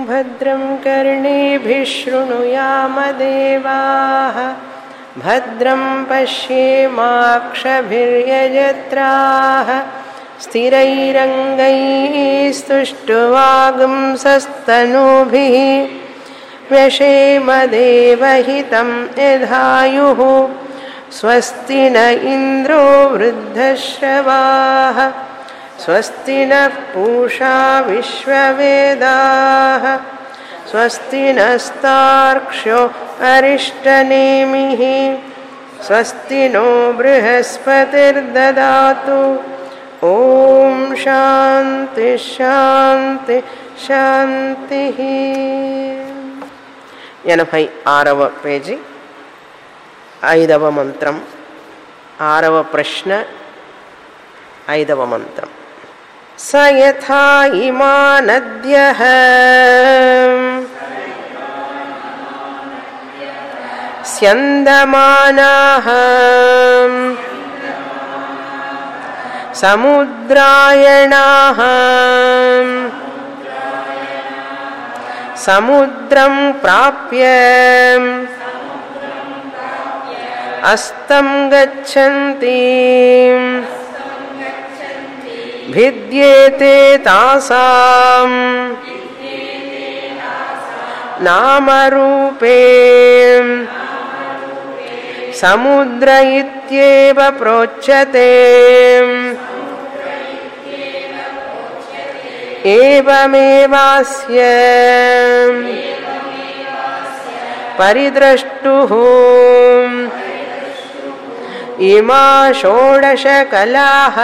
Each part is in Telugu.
भद्रं कर्णेभिः शृणुयामदेवाः भद्रं पश्येमाक्षभिर्यजत्राः स्थिरैरङ्गैः स्तुष्टुवागुंसस्तनूभिः व्यशेमदेवहितं यधायुः स्वस्ति न इन्द्रो वृद्धश्रवाः स्वस्ति नः पूषा विश्ववेदाः स्वस्ति नस्तार्क्ष्यो अरिष्टनेमिः स्वस्ति नो बृहस्पतिर्ददातु ॐ शान्ति शान्ति శాంతిః ఎనభై ఆరవ పేజీ ఐదవ మంత్రం ఆరవ ప్రశ్న ఐదవ మంత్రం స యథా ఇమా నద్యః స్యందమానాః సముద్రాయణాः సముద్రం ప్రాప్య అస్తం గచ్చంతి భిద్యేతే తాసాం నామరూపే సముద్ర ఇత్యేవ ప్రోచ్యతే ఏవమేవాస్య పరిద్రష్టుः ఇమా షోడశకలాः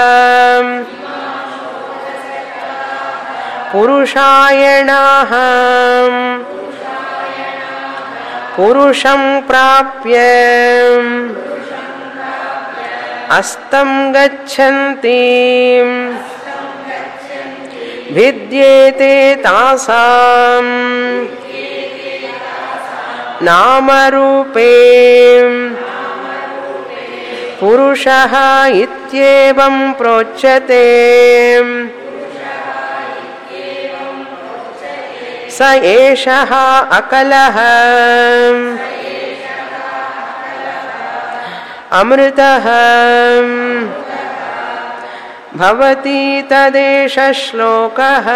పురుషాయణాः పురుషం ప్రాప్య అస్తం గచ్చంతి भिद्येते तासाम् नामरूपे पुरुषः इत्येवं प्रोच्यते स एषः अकलः अमृतः भवति तदेष श्लोकः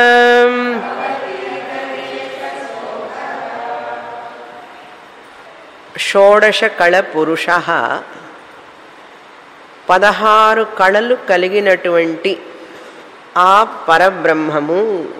షోడశ కళ పురుష పదహారు కళలు కలిగినటువంటి ఆ పరబ్రహ్మము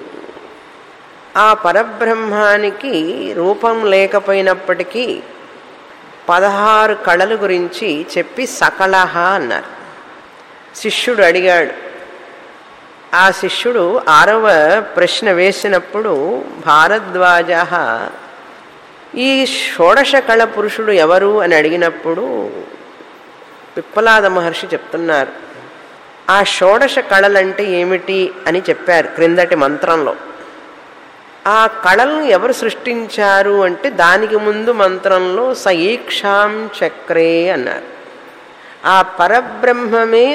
ఆ పరబ్రహ్మానికి రూపం లేకపోయినప్పటికీ పదహారు కళల గురించి చెప్పి సకలహ అన్నారు శిష్యుడు అడిగాడు ఆ శిష్యుడు ఆరవ ప్రశ్న వేసినప్పుడు భారద్వాజ ఈ షోడశ కళ పురుషుడు ఎవరు అని అడిగినప్పుడు పిప్పలాద మహర్షి చెప్తున్నారు ఆ షోడశ కళలంటే ఏమిటి అని చెప్పారు క్రిందటి మంత్రంలో ఆ కళలను ఎవరు సృష్టించారు అంటే దానికి ముందు మంత్రంలో సయీక్షాం చక్రే అన్నారు ఆ పరబ్రహ్మమే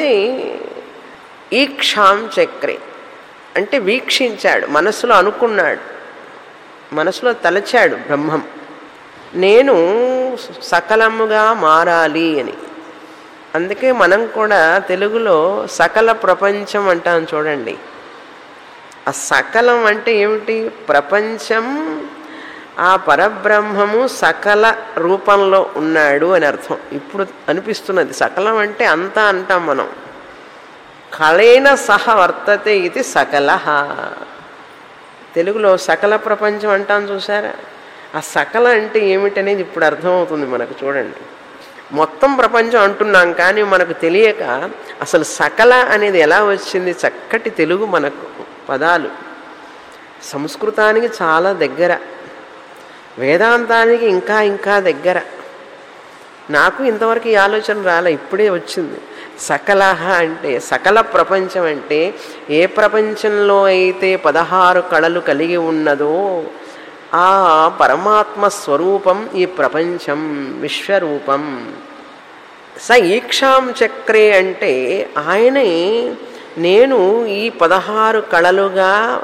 ఈక్షాం చక్రే అంటే వీక్షించాడు మనసులో అనుకున్నాడు మనసులో తలచాడు బ్రహ్మం నేను సకలముగా మారాలి అని అందుకే మనం కూడా తెలుగులో సకల ప్రపంచం అంటాం చూడండి ఆ సకలం అంటే ఏమిటి ప్రపంచం ఆ పరబ్రహ్మము సకల రూపంలో ఉన్నాడు అని అర్థం ఇప్పుడు అనిపిస్తున్నది సకలం అంటే అంతా అంటాం మనం కళైన సహ వర్తతే ఇది సకల తెలుగులో సకల ప్రపంచం అంటాం చూసారా ఆ సకల అంటే ఏమిటనేది ఇప్పుడు అర్థమవుతుంది మనకు చూడండి మొత్తం ప్రపంచం అంటున్నాం కానీ మనకు తెలియక అసలు సకల అనేది ఎలా వచ్చింది చక్కటి తెలుగు మనకు పదాలు సంస్కృతానికి చాలా దగ్గర వేదాంతానికి ఇంకా ఇంకా దగ్గర నాకు ఇంతవరకు ఈ ఆలోచన రాలే ఇప్పుడే వచ్చింది సకలహ అంటే సకల ప్రపంచం అంటే ఏ ప్రపంచంలో అయితే పదహారు కళలు కలిగి ఉన్నదో ఆ పరమాత్మ స్వరూపం ఈ ప్రపంచం విశ్వరూపం స ఈక్షాం చక్రే అంటే ఆయనే నేను ఈ పదహారు కళలుగా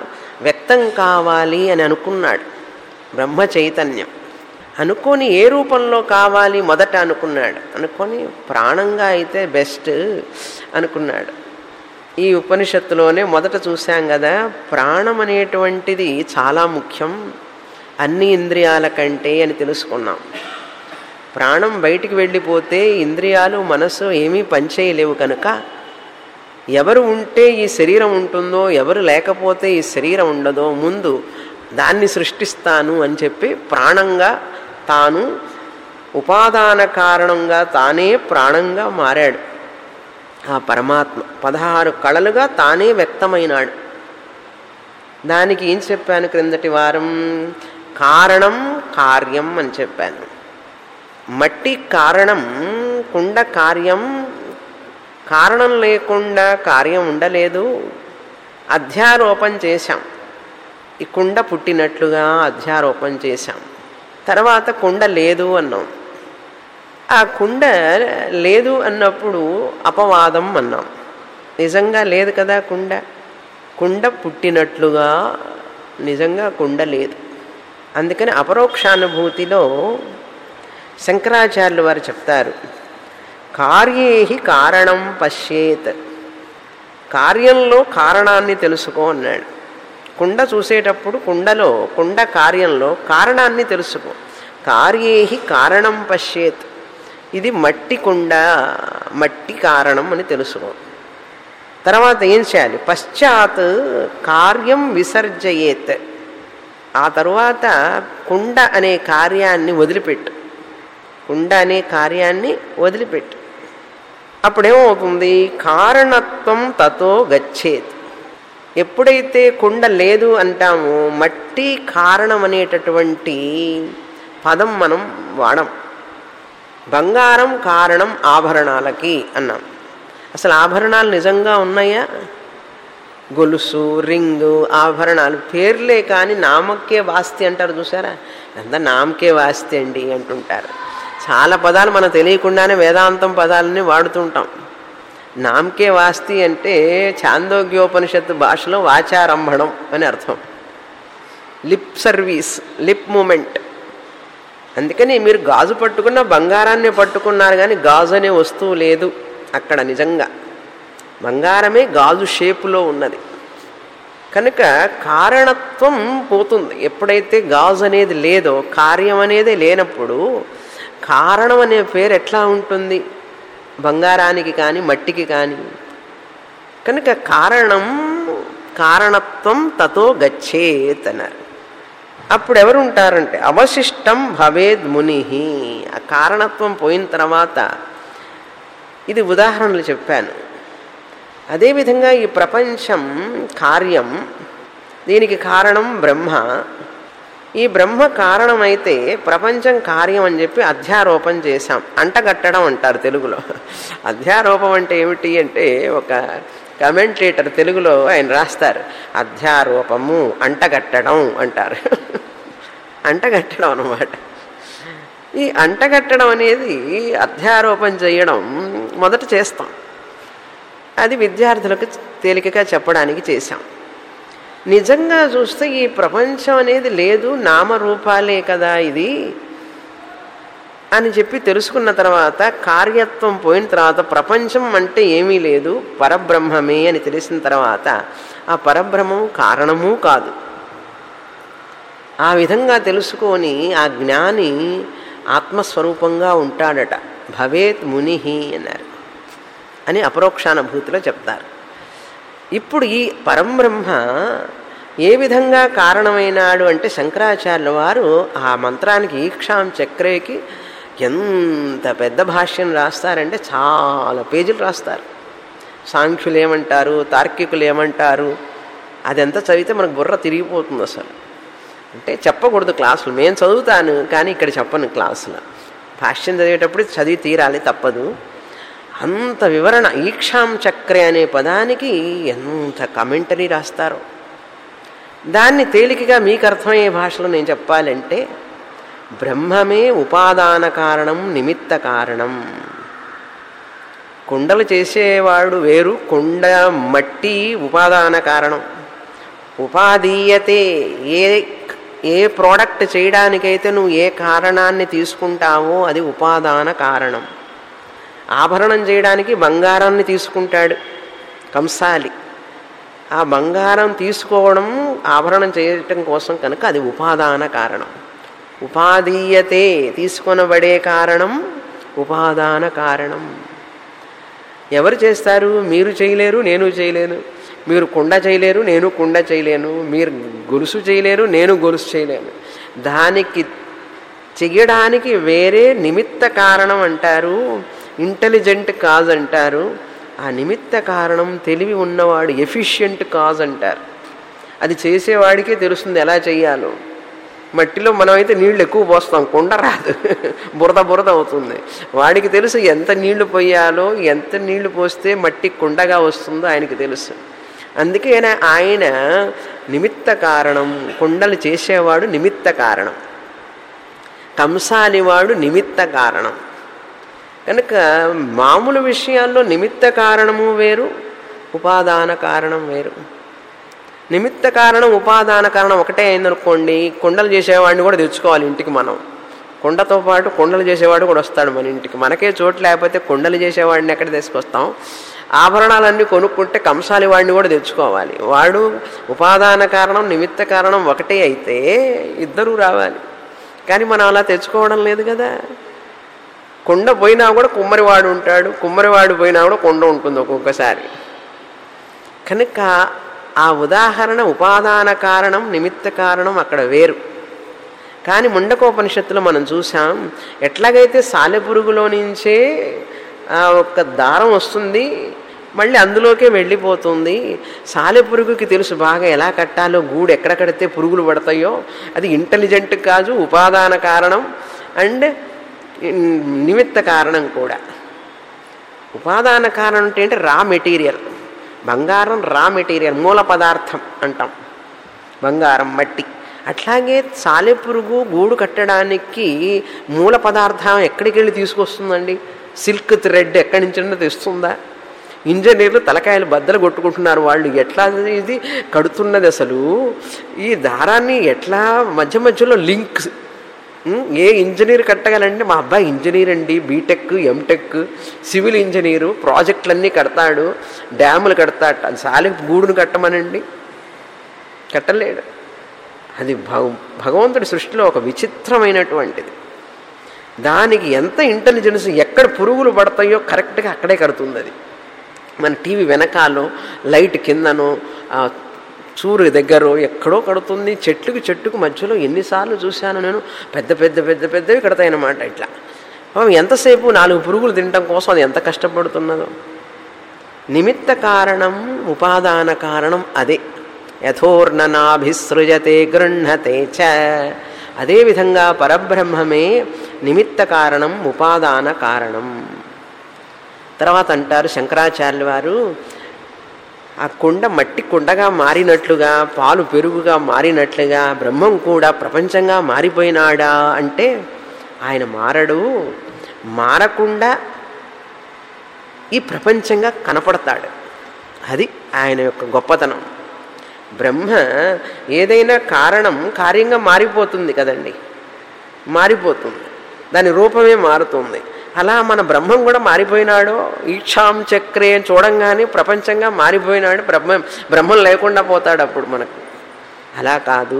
వ్యక్తం కావాలి అని అనుకున్నాడు బ్రహ్మ చైతన్యం అనుకొని ఏ రూపంలో కావాలి మొదట అనుకున్నాడు అనుకొని ప్రాణంగా అయితే బెస్ట్ అనుకున్నాడు ఈ ఉపనిషత్తులోనే మొదట చూశాం కదా ప్రాణం అనేటువంటిది చాలా ముఖ్యం అన్ని ఇంద్రియాల కంటే అని తెలుసుకున్నాం ప్రాణం బయటికి వెళ్ళిపోతే ఇంద్రియాలు మనసు ఏమీ పనిచేయలేవు కనుక ఎవరు ఉంటే ఈ శరీరం ఉంటుందో ఎవరు లేకపోతే ఈ శరీరం ఉండదో ముందు దాన్ని సృష్టిస్తాను అని చెప్పి ప్రాణంగా తాను ఉపాదాన కారణంగా తానే ప్రాణంగా మారాడు ఆ పరమాత్మ పదహారు కళలుగా తానే వ్యక్తమైనాడు దానికి ఏం చెప్పాను క్రిందటి వారం కారణం కార్యం అని చెప్పాను మట్టి కారణం కుండ కార్యం కారణం లేకుండా కార్యం ఉండలేదు అధ్యారోపణ చేశాం ఈ కుండ పుట్టినట్లుగా అధ్యారోపణ చేశాం తర్వాత కుండ లేదు అన్నాం ఆ కుండ లేదు అన్నప్పుడు అపవాదం అన్నాం నిజంగా లేదు కదా కుండ కుండ పుట్టినట్లుగా నిజంగా కుండ లేదు అందుకని అపరోక్షానుభూతిలో శంకరాచార్యులు వారు చెప్తారు కార్యేహి కారణం పశ్యేత్ కార్యంలో కారణాన్ని తెలుసుకో అన్నాడు కుండ చూసేటప్పుడు కుండలో కుండ కార్యంలో కారణాన్ని తెలుసుకో కార్యేహి కారణం పశ్యేత్ ఇది మట్టి కుండ మట్టి కారణం అని తెలుసుకో తర్వాత ఏం చేయాలి పశ్చాత్ కార్యం విసర్జయేత్ ఆ తరువాత కుండ అనే కార్యాన్ని వదిలిపెట్టు కుండ అనే కార్యాన్ని వదిలిపెట్టు అప్పుడేమవుతుంది కారణత్వం తతో గచ్చేత్ ఎప్పుడైతే కుండ లేదు అంటామో మట్టి కారణం అనేటటువంటి పదం మనం వాడం బంగారం కారణం ఆభరణాలకి అన్నాం అసలు ఆభరణాలు నిజంగా ఉన్నాయా గొలుసు రింగు ఆభరణాలు పేర్లే కానీ నామకే వాస్తి అంటారు చూసారా అంతా నామకే వాస్తి అండి అంటుంటారు చాలా పదాలు మనకు తెలియకుండానే వేదాంతం పదాలని వాడుతుంటాం నామకే వాస్తి అంటే ఛాందోగ్యోపనిషత్తు భాషలో వాచారంభణం అని అర్థం లిప్ సర్వీస్ లిప్ మూమెంట్ అందుకని మీరు గాజు పట్టుకున్న బంగారాన్ని పట్టుకున్నారు కానీ గాజు అనే వస్తువు లేదు అక్కడ నిజంగా బంగారమే గాజు షేపులో ఉన్నది కనుక కారణత్వం పోతుంది ఎప్పుడైతే గాజు అనేది లేదో కార్యం అనేది లేనప్పుడు కారణం అనే పేరు ఎట్లా ఉంటుంది బంగారానికి కానీ మట్టికి కానీ కనుక కారణం కారణత్వం తతో గచ్చేత్ అన్నారు అప్పుడు ఎవరు ఉంటారంటే అవశిష్టం భవేద్ ముని ఆ కారణత్వం పోయిన తర్వాత ఇది ఉదాహరణలు చెప్పాను అదేవిధంగా ఈ ప్రపంచం కార్యం దీనికి కారణం బ్రహ్మ ఈ బ్రహ్మ కారణమైతే ప్రపంచం కార్యం అని చెప్పి అధ్యారోపణ చేశాం అంటగట్టడం అంటారు తెలుగులో అధ్యారోపం అంటే ఏమిటి అంటే ఒక కమెంటేటర్ తెలుగులో ఆయన రాస్తారు అధ్యారోపము అంటగట్టడం అంటారు అంటగట్టడం అనమాట ఈ అంటగట్టడం అనేది అధ్యారోపణ చేయడం మొదట చేస్తాం అది విద్యార్థులకు తేలికగా చెప్పడానికి చేశాం నిజంగా చూస్తే ఈ ప్రపంచం అనేది లేదు నామరూపాలే కదా ఇది అని చెప్పి తెలుసుకున్న తర్వాత కార్యత్వం పోయిన తర్వాత ప్రపంచం అంటే ఏమీ లేదు పరబ్రహ్మమే అని తెలిసిన తర్వాత ఆ పరబ్రహ్మం కారణము కాదు ఆ విధంగా తెలుసుకొని ఆ జ్ఞాని ఆత్మస్వరూపంగా ఉంటాడట భవేత్ ముని అన్నారు అని అపరోక్షానుభూతిలో చెప్తారు ఇప్పుడు ఈ పరంబ్రహ్మ ఏ విధంగా కారణమైనాడు అంటే శంకరాచార్యుల వారు ఆ మంత్రానికి ఈక్షాం చక్రేకి ఎంత పెద్ద భాష్యం రాస్తారంటే చాలా పేజీలు రాస్తారు సాంఖ్యులు ఏమంటారు తార్కికులు ఏమంటారు అదంతా చదివితే మనకు బుర్ర తిరిగిపోతుంది అసలు అంటే చెప్పకూడదు క్లాసులు నేను చదువుతాను కానీ ఇక్కడ చెప్పను క్లాసులో భాష్యం చదివేటప్పుడు చదివి తీరాలి తప్పదు అంత వివరణ ఈక్షాం చక్రే అనే పదానికి ఎంత కమెంటరీ రాస్తారో దాన్ని తేలికగా మీకు అర్థమయ్యే భాషలో నేను చెప్పాలంటే బ్రహ్మమే ఉపాదాన కారణం నిమిత్త కారణం కుండలు చేసేవాడు వేరు కుండ మట్టి ఉపాదాన కారణం ఉపాధీయతే ఏ ఏ ప్రోడక్ట్ చేయడానికైతే నువ్వు ఏ కారణాన్ని తీసుకుంటావో అది ఉపాదాన కారణం ఆభరణం చేయడానికి బంగారాన్ని తీసుకుంటాడు కంసాలి ఆ బంగారం తీసుకోవడం ఆభరణం చేయటం కోసం కనుక అది ఉపాదాన కారణం ఉపాధీయతే తీసుకొనబడే కారణం ఉపాదాన కారణం ఎవరు చేస్తారు మీరు చేయలేరు నేను చేయలేను మీరు కుండ చేయలేరు నేను కుండ చేయలేను మీరు గొలుసు చేయలేరు నేను గొలుసు చేయలేను దానికి చెయ్యడానికి వేరే నిమిత్త కారణం అంటారు ఇంటెలిజెంట్ కాజ్ అంటారు ఆ నిమిత్త కారణం తెలివి ఉన్నవాడు ఎఫిషియెంట్ కాజ్ అంటారు అది చేసేవాడికే తెలుస్తుంది ఎలా చెయ్యాలో మట్టిలో మనమైతే నీళ్లు ఎక్కువ పోస్తాం కుండ రాదు బురద బురద అవుతుంది వాడికి తెలుసు ఎంత నీళ్లు పోయాలో ఎంత నీళ్లు పోస్తే మట్టి కుండగా వస్తుందో ఆయనకి తెలుసు అందుకే ఆయన- ఆయన నిమిత్త కారణం కుండలు చేసేవాడు నిమిత్త కారణం కంసాలివాడు నిమిత్త కారణం కనుక మామూలు విషయాల్లో నిమిత్త కారణము వేరు ఉపాదాన కారణం వేరు నిమిత్త కారణం ఉపాదాన కారణం ఒకటే అయిందనుకోండి కుండలు చేసేవాడిని కూడా తెచ్చుకోవాలి ఇంటికి మనం కుండతో పాటు కుండలు చేసేవాడు కూడా వస్తాడు మన ఇంటికి మనకే చోటు లేకపోతే కుండలు చేసేవాడిని ఎక్కడ తీసుకొస్తాం ఆభరణాలన్నీ కొనుక్కుంటే కంసాలి వాడిని కూడా తెచ్చుకోవాలి వాడు ఉపాదాన కారణం నిమిత్త కారణం ఒకటే అయితే ఇద్దరూ రావాలి కానీ మనం అలా తెచ్చుకోవడం లేదు కదా కుండ పోయినా కూడా కుమ్మరివాడు ఉంటాడు కుమ్మరివాడు పోయినా కూడా కుండ ఉంటుంది ఒక్కొక్కసారి కనుక ఆ ఉదాహరణ ఉపాదాన కారణం నిమిత్త కారణం అక్కడ వేరు కానీ ముండకోపనిషత్తులో మనం చూసాం ఎట్లాగైతే సాలెపురుగులో నుంచే ఆ ఒక్క దారం వస్తుంది మళ్ళీ అందులోకే వెళ్ళిపోతుంది సాలెపురుగుకి తెలుసు బాగా ఎలా కట్టాలో గూడు ఎక్కడ కడితే పురుగులు పడతాయో అది ఇంటెలిజెంట్ కాదు ఉపాదాన కారణం అండ్ నిమిత్త కారణం కూడా ఉపాదాన కారణం అంటే రా మెటీరియల్ బంగారం రా మెటీరియల్ మూల పదార్థం అంటాం బంగారం మట్టి అట్లాగే సాలెపురుగు గూడు కట్టడానికి మూల పదార్థం ఎక్కడికి వెళ్ళి తీసుకొస్తుందండి సిల్క్ థ్రెడ్ ఎక్కడి నుంచి తెస్తుందా ఇంజనీర్లు తలకాయలు బద్దలు కొట్టుకుంటున్నారు వాళ్ళు ఎట్లా ఇది కడుతున్నది అసలు ఈ దారాన్ని ఎట్లా మధ్య మధ్యలో లింక్ ఉమ్, ఏ ఇంజనీర్ కట్టగలంటే మా అబ్బాయి ఇంజనీర్ అండి బీటెక్ ఎంటెక్ సివిల్ ఇంజనీరు ప్రాజెక్టులన్నీ కడతాడు డ్యాములు కడతాడు సాలి గూడును కట్టమనండి కట్టలేడు అది భగ భగవంతుడి సృష్టిలో ఒక విచిత్రమైనటువంటిది దానికి ఎంత ఇంటెలిజెన్స్ ఎక్కడ పురుగులు పడతాయో కరెక్ట్గా అక్కడే కడుతుంది అది మన టీవీ వెనకాలో లైట్ కిందనో ఆ చూరు దగ్గర ఎక్కడో కడుతుంది చెట్టుకు చెట్టుకు మధ్యలో ఎన్నిసార్లు చూశాను నేను పెద్ద పెద్ద పెద్ద పెద్దవి కడతాయన్నమాట ఇట్లా పాపం ఎంతసేపు నాలుగు పురుగులు తినటం కోసం అది ఎంత కష్టపడుతున్నదో నిమిత్త కారణం ఉపాదాన కారణం అదే యథోర్ణనాభిసృజతే గృహతే చ అదేవిధంగా పరబ్రహ్మమే నిమిత్త కారణం ఉపాదాన కారణం తర్వాత అంటారు శంకరాచార్యుల వారు ఆ కుండ మట్టి కుండగా మారినట్లుగా పాలు పెరుగుగా మారినట్లుగా బ్రహ్మం కూడా ప్రపంచంగా మారిపోయినాడా అంటే ఆయన మారడు మారకుండా ఈ ప్రపంచంగా కనపడతాడు అది ఆయన యొక్క గొప్పతనం బ్రహ్మ ఏదైనా కారణం కార్యంగా మారిపోతుంది కదండి మారిపోతుంది దాని రూపమే మారుతుంది అలా మన బ్రహ్మం కూడా మారిపోయినాడో ఈక్షాం చక్రే అని చూడంగానే ప్రపంచంగా మారిపోయినాడు బ్రహ్మం బ్రహ్మం లేకుండా పోతాడు అప్పుడు మనకు అలా కాదు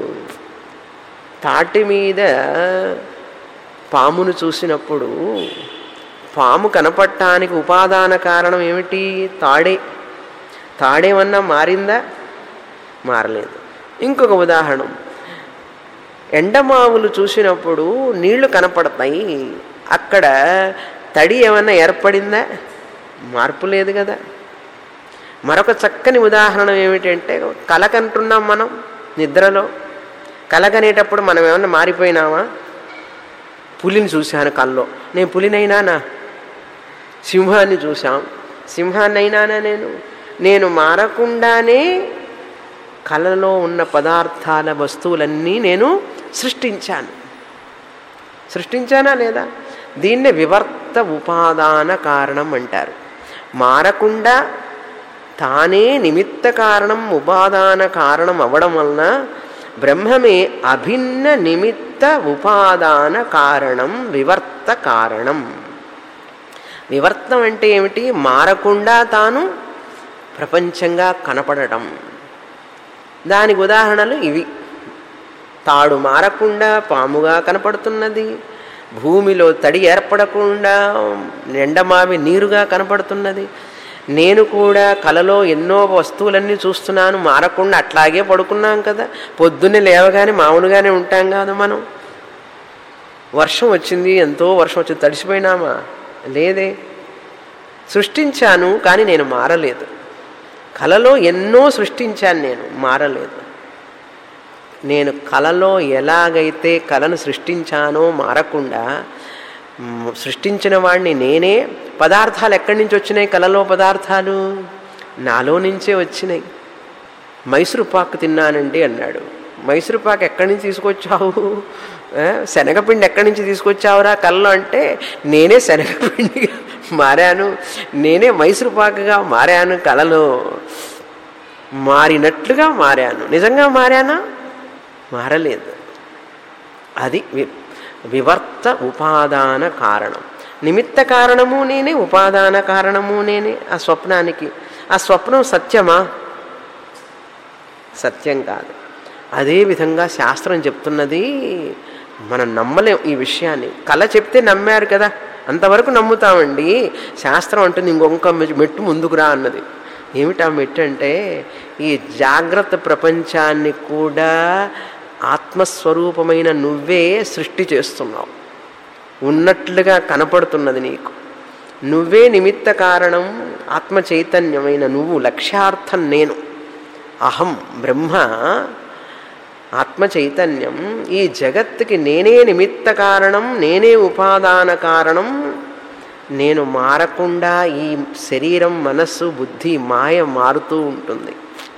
తాటి మీద పామును చూసినప్పుడు పాము కనపడటానికి ఉపాదాన కారణం ఏమిటి తాడే తాడేమన్నా మారిందా మారలేదు ఇంకొక ఉదాహరణ ఎండమావులు చూసినప్పుడు నీళ్లు కనపడతాయి అక్కడ తడి ఏమన్నా ఏర్పడిందా మార్పు లేదు కదా మరొక చక్కని ఉదాహరణ ఏమిటంటే కలకంటున్నాం మనం నిద్రలో కలగనేటప్పుడు మనం ఏమన్నా మారిపోయినామా పులిని చూశాను కల్లో నేను పులినైనానా సింహాన్ని చూశాం సింహాన్ని అయినానా నేను నేను మారకుండానే కళలో ఉన్న పదార్థాల వస్తువులన్నీ నేను సృష్టించాను సృష్టించానా లేదా దీన్నే వివర్త ఉపాదాన కారణం అంటారు మారకుండా తానే నిమిత్త కారణం ఉపాదాన కారణం అవ్వడం వలన బ్రహ్మమే అభిన్న నిమిత్త ఉపాదాన కారణం వివర్త కారణం వివర్తం అంటే ఏమిటి మారకుండా తాను ప్రపంచంగా కనపడటం దానికి ఉదాహరణలు ఇవి తాడు మారకుండా పాముగా కనపడుతున్నది భూమిలో తడి ఏర్పడకుండా ఎండమావి నీరుగా కనపడుతున్నది నేను కూడా కలలో ఎన్నో వస్తువులన్నీ చూస్తున్నాను మారకుండా అట్లాగే పడుకున్నాం కదా పొద్దున్నే లేవగానే మామూలుగానే ఉంటాం కాదు మనం వర్షం వచ్చింది ఎంతో వర్షం వచ్చింది తడిసిపోయినామా లేదే సృష్టించాను కానీ నేను మారలేదు కలలో ఎన్నో సృష్టించాను నేను మారలేదు నేను కలలో ఎలాగైతే కళను సృష్టించానో మారకుండా మ్, సృష్టించిన వాడిని నేనే పదార్థాలు ఎక్కడి నుంచి వచ్చినాయి కళలో పదార్థాలు నాలో నుంచే వచ్చినాయి మైసూరు పాకు తిన్నానండి అన్నాడు మైసూరు పాకు ఎక్కడి నుంచి తీసుకొచ్చావు ఆ, శనగపిండి ఎక్కడి నుంచి తీసుకొచ్చావురా కళ్ళలో అంటే నేనే శనగపిండిగా మారాను నేనే మైసూరు పాకుగా మారాను కళలో మారినట్లుగా మారాను నిజంగా మారానా మారలేదు అది వి- వివర్త ఉపాదాన కారణం నిమిత్త కారణము నేనే ఉపాదాన కారణము నేనే ఆ స్వప్నానికి ఆ స్వప్నం సత్యమా సత్యం కాదు అదేవిధంగా శాస్త్రం చెప్తున్నది మనం నమ్మలేం ఈ విషయాన్ని కళ చెప్తే నమ్మారు కదా అంతవరకు నమ్ముతామండి శాస్త్రం అంటుంది ఇంకొక మె- మెట్టు ముందుకురా అన్నది ఏమిటా మెట్టు అంటే ఈ జాగ్రత్త ప్రపంచాన్ని కూడా ఆత్మస్వరూపమైన నువ్వే సృష్టి చేస్తున్నావు ఉన్నట్లుగా కనపడుతున్నది నీకు నువ్వే నిమిత్త కారణం ఆత్మ చైతన్యమైన నువ్వు లక్ష్యార్థం నేను అహం బ్రహ్మ ఆత్మ చైతన్యం ఈ జగత్తుకి నేనే నిమిత్త కారణం నేనే ఉపాదాన కారణం నేను మారకుండా ఈ శరీరం మనస్సు బుద్ధి మాయ మారుతూ ఉంటుంది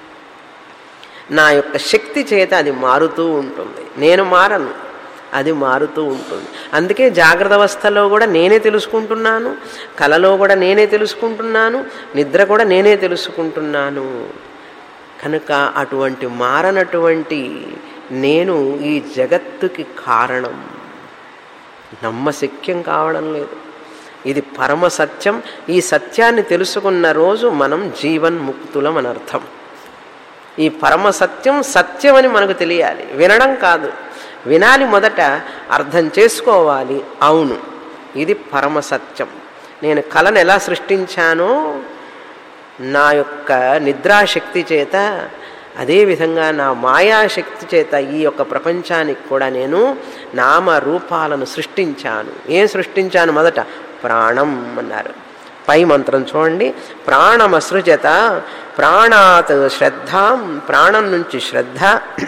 నా యొక్క శక్తి చేత అది మారుతూ ఉంటుంది నేను మారను అది మారుతూ ఉంటుంది అందుకే జాగ్రత్త అవస్థలో కూడా నేనే తెలుసుకుంటున్నాను కలలో కూడా నేనే తెలుసుకుంటున్నాను నిద్ర కూడా నేనే తెలుసుకుంటున్నాను కనుక అటువంటి మారనటువంటి నేను ఈ జగత్తుకి కారణం నమ్మశక్యం కావడం లేదు ఇది పరమ సత్యం ఈ సత్యాన్ని తెలుసుకున్న రోజు మనం జీవన్ముక్తులం అని అర్థం ఈ పరమ సత్యం సత్యమని మనకు తెలియాలి వినడం కాదు వినాలి మొదట అర్థం చేసుకోవాలి అవును ఇది పరమ సత్యం నేను కళను ఎలా సృష్టించానో నా యొక్క నిద్రాశక్తి చేత అదేవిధంగా నా మాయాశక్తి చేత ఈ యొక్క ప్రపంచానికి కూడా నేను నామ రూపాలను సృష్టించాను ఏం సృష్టించాను మొదట ప్రాణం అన్నారు పై మంత్రం చూడండి ప్రాణమసృజత ప్రాణాత్ శ్రద్ధాం ప్రాణం నుంచి శ్రద్ధ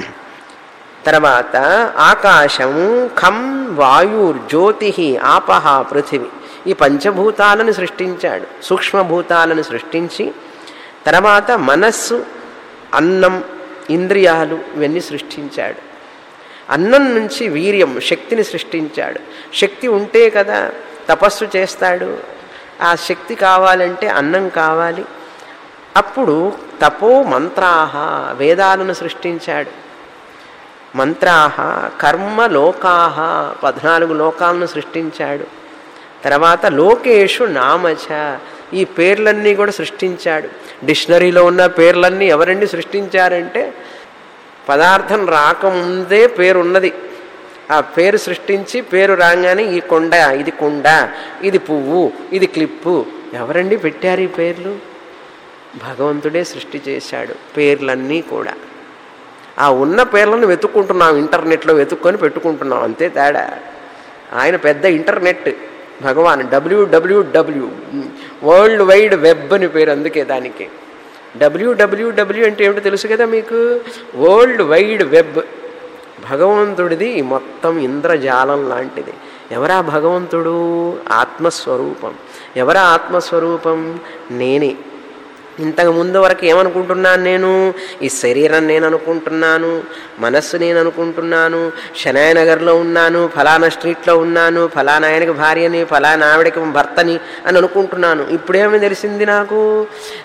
తర్వాత ఆకాశము ఖం వాయుర్జ్యోతి ఆపహ పృథివి ఈ పంచభూతాలను సృష్టించాడు సూక్ష్మభూతాలను సృష్టించి తర్వాత మనస్సు అన్నం ఇంద్రియాలు ఇవన్నీ సృష్టించాడు అన్నం నుంచి వీర్యం శక్తిని సృష్టించాడు శక్తి ఉంటే కదా తపస్సు చేస్తాడు ఆ శక్తి కావాలంటే అన్నం కావాలి అప్పుడు తపో మంత్రాహ వేదాలను సృష్టించాడు మంత్రాహ కర్మ లోకాహ పద్నాలుగు లోకాలను సృష్టించాడు తర్వాత లోకేషు నామచ ఈ పేర్లన్నీ కూడా సృష్టించాడు డిక్షనరీలో ఉన్న పేర్లన్నీ ఎవరండి సృష్టించారంటే పదార్థం రాకముందే పేరున్నది ఆ పేరు సృష్టించి పేరు రాగానే ఈ కొండ ఇది కుండ ఇది పువ్వు ఇది క్లిప్పు ఎవరండి పెట్టారు ఈ పేర్లు భగవంతుడే సృష్టి చేశాడు పేర్లన్నీ కూడా ఆ ఉన్న పేర్లను వెతుక్కుంటున్నాం ఇంటర్నెట్లో వెతుక్కొని పెట్టుకుంటున్నాం అంతే తేడా ఆయన పెద్ద internet Bhagwan WWW world wide web అని పేరు అందుకే దానికి డబ్ల్యూడబ్ల్యూడబ్ల్యూ అంటే ఏమిటో తెలుసు కదా మీకు వరల్డ్ వైడ్ వెబ్ భగవంతుడిది మొత్తం ఇంద్రజాలం లాంటిది ఎవరా భగవంతుడు ఆత్మస్వరూపం ఎవరా ఆత్మస్వరూపం నేనే ఇంతకు ముందు వరకు ఏమనుకుంటున్నాను నేను ఈ శరీరం నేను అనుకుంటున్నాను మనస్సు నేను అనుకుంటున్నాను శనాయనగర్లో ఉన్నాను ఫలానా స్ట్రీట్లో ఉన్నాను ఫలానా ఆయనకి భార్యని ఫలానా ఆవిడకి భర్తని అని అనుకుంటున్నాను ఇప్పుడేమి తెలిసింది నాకు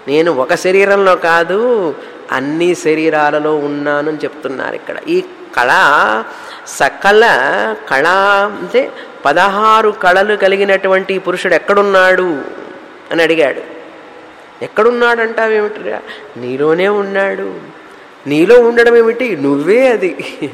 నేను ఒక శరీరంలో కాదు అన్ని శరీరాలలో ఉన్నానని చెప్తున్నారు ఇక్కడ ఈ కళ సకల కళ అంటే పదహారు కళలు కలిగినటువంటి ఈ పురుషుడు ఎక్కడున్నాడు అని అడిగాడు ఎక్కడున్నాడంటావేమిటిరా నీలోనే ఉన్నాడు నీలో ఉండడం ఏమిటి నువ్వే అది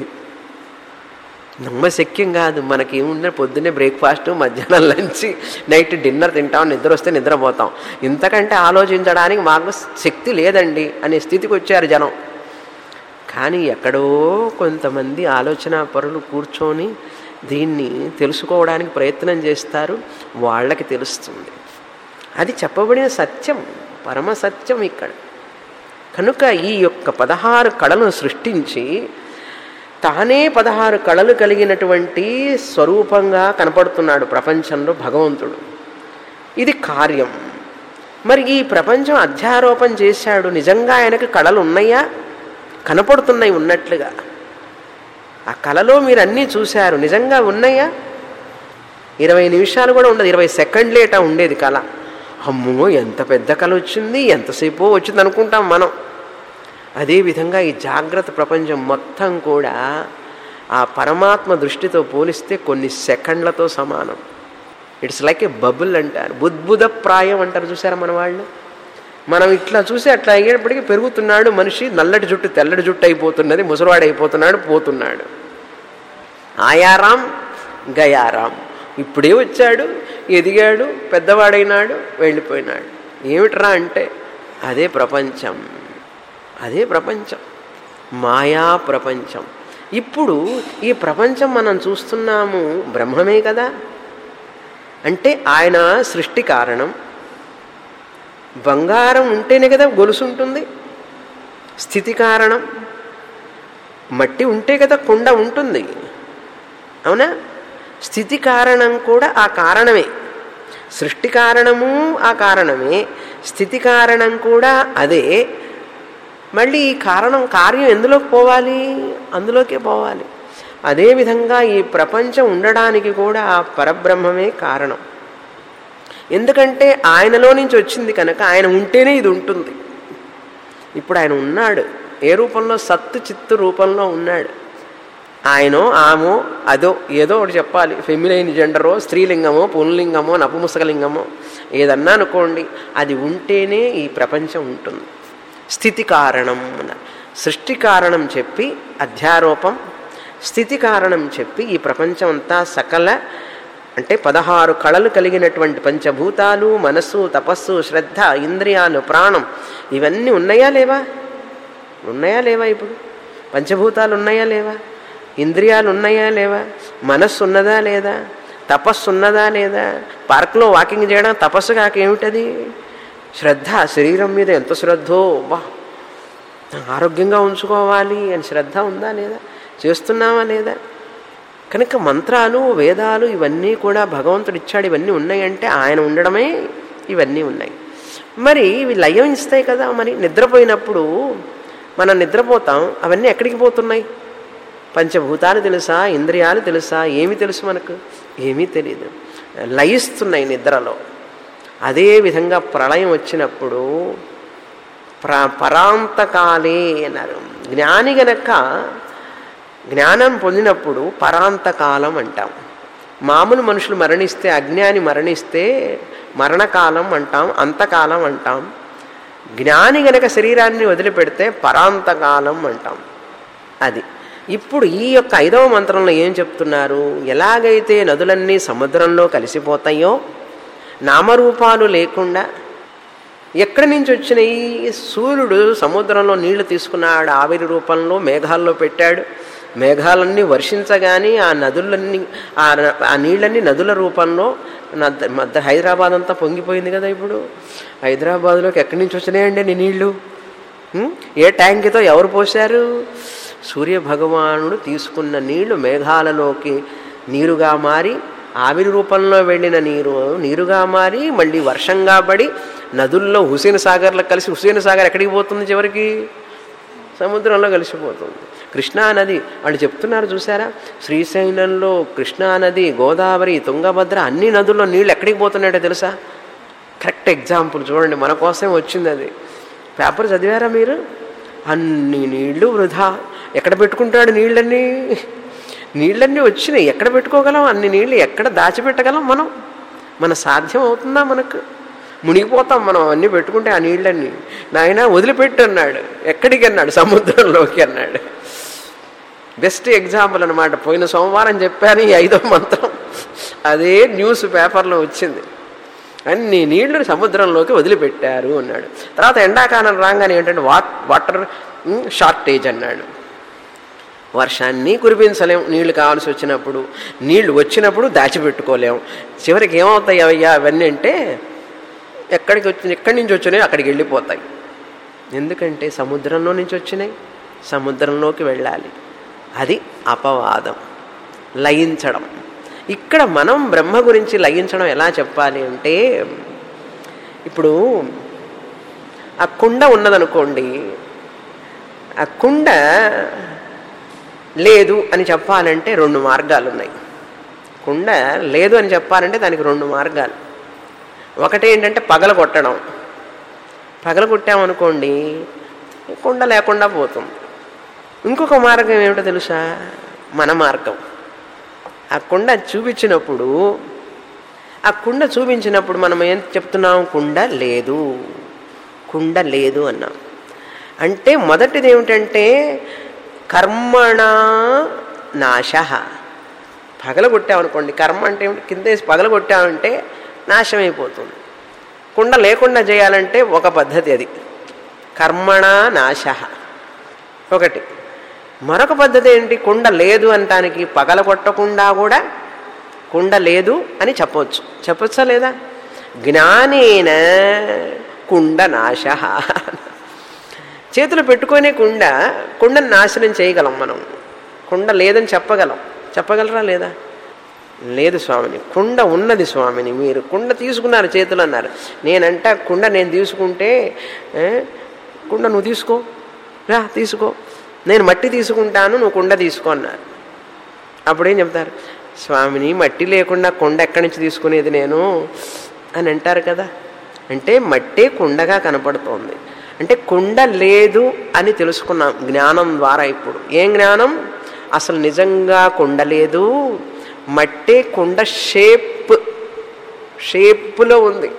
నమ్మశక్యం కాదు మనకి ఏముండే పొద్దున్నే బ్రేక్ఫాస్ట్ మధ్యాహ్నం లంచ్ నైట్ డిన్నర్ తింటాం నిద్ర వస్తే నిద్రపోతాం ఇంతకంటే ఆలోచించడానికి మాకు శక్తి లేదండి అనే స్థితికి వచ్చారు జనం కానీ ఎక్కడో కొంతమంది ఆలోచన పరులు కూర్చొని దీన్ని తెలుసుకోవడానికి ప్రయత్నం చేస్తారు వాళ్ళకి తెలుస్తుంది అది చెప్పబడిన సత్యం పరమ సత్యం ఇక్కడ కనుక ఈ యొక్క పదహారు కళలను సృష్టించి తానే పదహారు కళలు కలిగినటువంటి స్వరూపంగా కనపడుతున్నాడు ప్రపంచంలో భగవంతుడు ఇది కార్యం మరి ఈ ప్రపంచం అధ్యారోపణ చేశాడు నిజంగా ఆయనకు కళలు ఉన్నాయా కనపడుతున్నాయి ఉన్నట్లుగా ఆ కళలో మీరు అన్నీ చూశారు నిజంగా ఉన్నాయా ఇరవై నిమిషాలు కూడా ఉండదు ఇరవై సెకండ్లేట ఉండేది కళ అమ్మో ఎంత పెద్ద కళ వచ్చింది ఎంతసేపు వచ్చింది అనుకుంటాం మనం అదేవిధంగా ఈ జాగ్రత్త ప్రపంచం మొత్తం కూడా ఆ పరమాత్మ దృష్టితో పోలిస్తే కొన్ని సెకండ్లతో సమానం ఇట్స్ లైక్ ఏ బబుల్ అంటారు బుద్బుద ప్రాయం అంటారు చూసారా మన వాళ్ళు మనం ఇట్లా చూసి అట్లా అయ్యేటప్పటికీ పెరుగుతున్నాడు మనిషి నల్లటి జుట్టు తెల్లటి జుట్టు అయిపోతున్నది ముసలివాడు అయిపోతున్నాడు పోతున్నాడు ఆయారాం గయారాం ఇప్పుడే వచ్చాడు ఎదిగాడు పెద్దవాడైనాడు వెళ్ళిపోయినాడు ఏమిట్రా అంటే అదే ప్రపంచం అదే ప్రపంచం మాయా ప్రపంచం ఇప్పుడు ఈ ప్రపంచం మనం చూస్తున్నాము బ్రహ్మమే కదా అంటే ఆయన సృష్టి కారణం బంగారం ఉంటేనే కదా గొలుసు ఉంటుంది స్థితి కారణం మట్టి ఉంటే కదా కుండ ఉంటుంది అవునా స్థితి కారణం కూడా ఆ కారణమే సృష్టి కారణము ఆ కారణమే స్థితి కారణం కూడా అదే మళ్ళీ ఈ కారణం కార్యం ఎందులోకి పోవాలి అందులోకే పోవాలి అదేవిధంగా ఈ ప్రపంచం ఉండడానికి కూడా ఆ పరబ్రహ్మమే కారణం ఎందుకంటే ఆయనలో నుంచి వచ్చింది కనుక ఆయన ఉంటేనే ఇది ఉంటుంది ఇప్పుడు ఆయన ఉన్నాడు ఏ రూపంలో సత్తు చిత్తు రూపంలో ఉన్నాడు ఆయనో ఆమో అదో ఏదో ఒకటి చెప్పాలి ఫెమిలైన్ జెండరో స్త్రీలింగమో పుల్లింగమో నపుముసకలింగమో ఏదన్నా అనుకోండి అది ఉంటేనే ఈ ప్రపంచం ఉంటుంది స్థితి కారణం అన్నారు సృష్టి కారణం చెప్పి అధ్యారోపం స్థితి కారణం చెప్పి ఈ ప్రపంచం అంతా సకల అంటే పదహారు కళలు కలిగినటువంటి పంచభూతాలు మనస్సు తపస్సు శ్రద్ధ ఇంద్రియాలు ప్రాణం ఇవన్నీ ఉన్నాయా లేవా ఉన్నాయా లేవా ఇప్పుడు పంచభూతాలు ఉన్నాయా లేవా ఇంద్రియాలు ఉన్నాయా లేవా మనస్సు ఉన్నదా లేదా తపస్సు ఉన్నదా లేదా పార్క్లో వాకింగ్ చేయడం తపస్సు కాక ఏమిటది శ్రద్ధ శరీరం మీద ఎంత శ్రద్ధో వా ఆరోగ్యంగా ఉంచుకోవాలి అని శ్రద్ధ ఉందా లేదా చేస్తున్నావా లేదా కనుక మంత్రాలు వేదాలు ఇవన్నీ కూడా భగవంతుడు ఇచ్చాడు ఇవన్నీ ఉన్నాయంటే ఆయన ఉండడమే ఇవన్నీ ఉన్నాయి మరి ఇవి లయం ఇస్తాయి కదా మరి నిద్రపోయినప్పుడు మనం నిద్రపోతాం అవన్నీ ఎక్కడికి పోతున్నాయి పంచభూతాలు తెలుసా ఇంద్రియాలు తెలుసా ఏమి తెలుసు మనకు ఏమీ తెలియదు లయిస్తున్నాయి నిద్రలో అదే విధంగా ప్రళయం వచ్చినప్పుడు ప్ర పరాంతకాలే అన్నారు జ్ఞాని గనక జ్ఞానం పొందినప్పుడు పరాంతకాలం అంటాం మామూలు మనుషులు మరణిస్తే అజ్ఞాని మరణిస్తే మరణకాలం అంటాం అంతకాలం అంటాం జ్ఞాని గనక శరీరాన్ని వదిలిపెడితే పరాంతకాలం అంటాం అది ఇప్పుడు ఈ యొక్క ఐదవ మంత్రంలో ఏం చెప్తున్నారు ఎలాగైతే నదులన్నీ సముద్రంలో కలిసిపోతాయో నామరూపాలు లేకుండా ఎక్కడి నుంచి వచ్చినాయి సూర్యుడు సముద్రంలో నీళ్లు తీసుకున్నాడు ఆవిరి రూపంలో మేఘాల్లో పెట్టాడు మేఘాలన్నీ వర్షించగానే ఆ నదులన్నీ ఆ ఆ నీళ్ళన్నీ నదుల రూపంలో నద్ద మధ్య హైదరాబాద్ అంతా పొంగిపోయింది కదా ఇప్పుడు హైదరాబాద్లోకి ఎక్కడి నుంచి వచ్చినాయండి నీ నీళ్లు ఉం? ఏ ట్యాంక్తో ఎవరు పోశారు సూర్య భగవానుడు తీసుకున్న నీళ్లు మేఘాలలోకి నీరుగా మారి ఆవిరి రూపంలో వెళ్ళిన నీరు నీరుగా మారి మళ్ళీ వర్షంగా పడి నదుల్లో హుసేన్ సాగర్లో కలిసి హుసేన్ సాగర్ ఎక్కడికి పోతుంది చివరికి సముద్రంలో కలిసిపోతుంది కృష్ణా నది వాళ్ళు చెప్తున్నారు చూసారా శ్రీశైలంలో కృష్ణా నది గోదావరి తుంగభద్ర అన్ని నదుల్లో నీళ్ళు ఎక్కడికి పోతున్నాయో తెలుసా కరెక్ట్ కరెక్ట్ ఎగ్జాంపుల్ చూడండి మన కోసమే వచ్చింది అది పేపర్ చదివారా మీరు అన్ని నీళ్లు వృధా ఎక్కడ పెట్టుకుంటాడు నీళ్ళన్నీ నీళ్ళన్నీ వచ్చినాయి ఎక్కడ పెట్టుకోగలం అన్ని నీళ్ళు ఎక్కడ దాచిపెట్టగలం మనం మన సాధ్యం అవుతుందా మనకు మునిగిపోతాం మనం అన్నీ పెట్టుకుంటే ఆ నీళ్ళన్నీ నాయన వదిలిపెట్టు అన్నాడు ఎక్కడికి అన్నాడు సముద్రంలోకి అన్నాడు బెస్ట్ ఎగ్జాంపుల్ అనమాట పోయిన సోమవారం చెప్పాను ఈ ఐదో మంత్రం అదే న్యూస్ పేపర్లో వచ్చింది అన్ని నీళ్లు సముద్రంలోకి వదిలిపెట్టారు అన్నాడు తర్వాత ఎండాకాలం రాగానే ఏంటంటే వాట్ వాటర్ షార్టేజ్ అన్నాడు వర్షాన్ని కురిపించలేం నీళ్లు కావాల్సి వచ్చినప్పుడు నీళ్లు వచ్చినప్పుడు దాచిపెట్టుకోలేం చివరికి ఏమవుతాయి అయ్యా అవన్నీ అంటే ఎక్కడికి వచ్చి ఎక్కడి నుంచి వచ్చినాయి అక్కడికి వెళ్ళిపోతాయి ఎందుకంటే సముద్రంలో నుంచి వచ్చినాయి సముద్రంలోకి వెళ్ళాలి అది అపవాదం లయించడం ఇక్కడ మనం బ్రహ్మ గురించి లయించడం ఎలా చెప్పాలి అంటే ఇప్పుడు ఆ కుండ ఉన్నదనుకోండి ఆ కుండ లేదు అని చెప్పాలంటే రెండు మార్గాలు ఉన్నాయి కుండ లేదు అని చెప్పాలంటే దానికి రెండు మార్గాలు ఒకటి ఏంటంటే పగల కొట్టడం పగల కొట్టామనుకోండి కుండ లేకుండా పోతుంది ఇంకొక మార్గం ఏమిటో తెలుసా మన మార్గం ఆ కుండ చూపించినప్పుడు ఆ కుండ చూపించినప్పుడు మనం ఏం చెప్తున్నాం కుండ లేదు కుండ లేదు అన్నాం అంటే మొదటిది ఏమిటంటే కర్మణ నాశ పగలగొట్టామనుకోండి కర్మ అంటే ఏమిటి కింద వేసి పగలగొట్టామంటే నాశమైపోతుంది కుండ లేకుండా చేయాలంటే ఒక పద్ధతి అది కర్మణ నాశ ఒకటి మరొక పద్ధతి ఏంటి కుండ లేదు అనటానికి పగల కొట్టకుండా కూడా కుండ లేదు అని చెప్పవచ్చు చెప్పొచ్చా లేదా జ్ఞానేన కుండ నాశ చేతులు పెట్టుకునే కుండ కుండను నాశనం చేయగలం మనం కుండ లేదని చెప్పగలం చెప్పగలరా లేదా లేదు స్వామిని కుండ ఉన్నది స్వామిని మీరు కుండ తీసుకున్నారు చేతులు అన్నారు నేనంట కుండ నేను తీసుకుంటే ఏ, కుండ నువ్వు తీసుకో రా తీసుకో నేను మట్టి తీసుకుంటాను నువ్వు కుండ తీసుకో అన్నారు అప్పుడేం చెప్తారు స్వామిని మట్టి లేకుండా కొండ ఎక్కడి నుంచి తీసుకునేది నేను అని అంటారు కదా అంటే మట్టే కుండగా కనపడుతోంది అంటే కుండ లేదు అని తెలుసుకున్నాం జ్ఞానం ద్వారా ఇప్పుడు ఏం జ్ఞానం అసలు నిజంగా కుండ లేదు మట్టే కుండ షేప్ షేప్లో ఉంది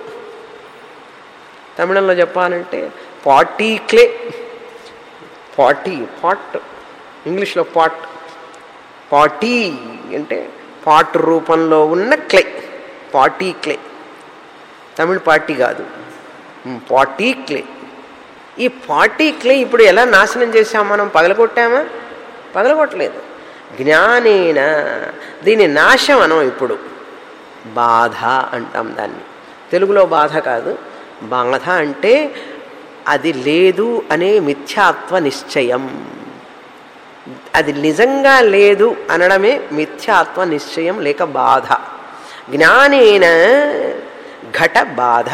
తమిళంలో చెప్పాలంటే పాటీ క్లే పాటీ పాట్ ఇంగ్లీష్లో పాట్ పాటీ అంటే పాట్ రూపంలో ఉన్న క్లే పాటీ క్లే తమిళ పార్టీ కాదు ఉమ్, పాటీ క్లే ఈ పాటీ క్లే ఇప్పుడు ఎలా నాశనం చేసాం మనం పగలగొట్టామా పగలగొట్టలేదు జ్ఞానేన దీని నాశం అనం ఇప్పుడు బాధ అంటాం దాన్ని తెలుగులో బాధ కాదు బాధ అంటే అది లేదు అనే మిథ్యాత్వ నిశ్చయం అది నిజంగా లేదు అనడమే మిథ్యాత్వ నిశ్చయం లేక బాధ జ్ఞానేన ఘట బాధ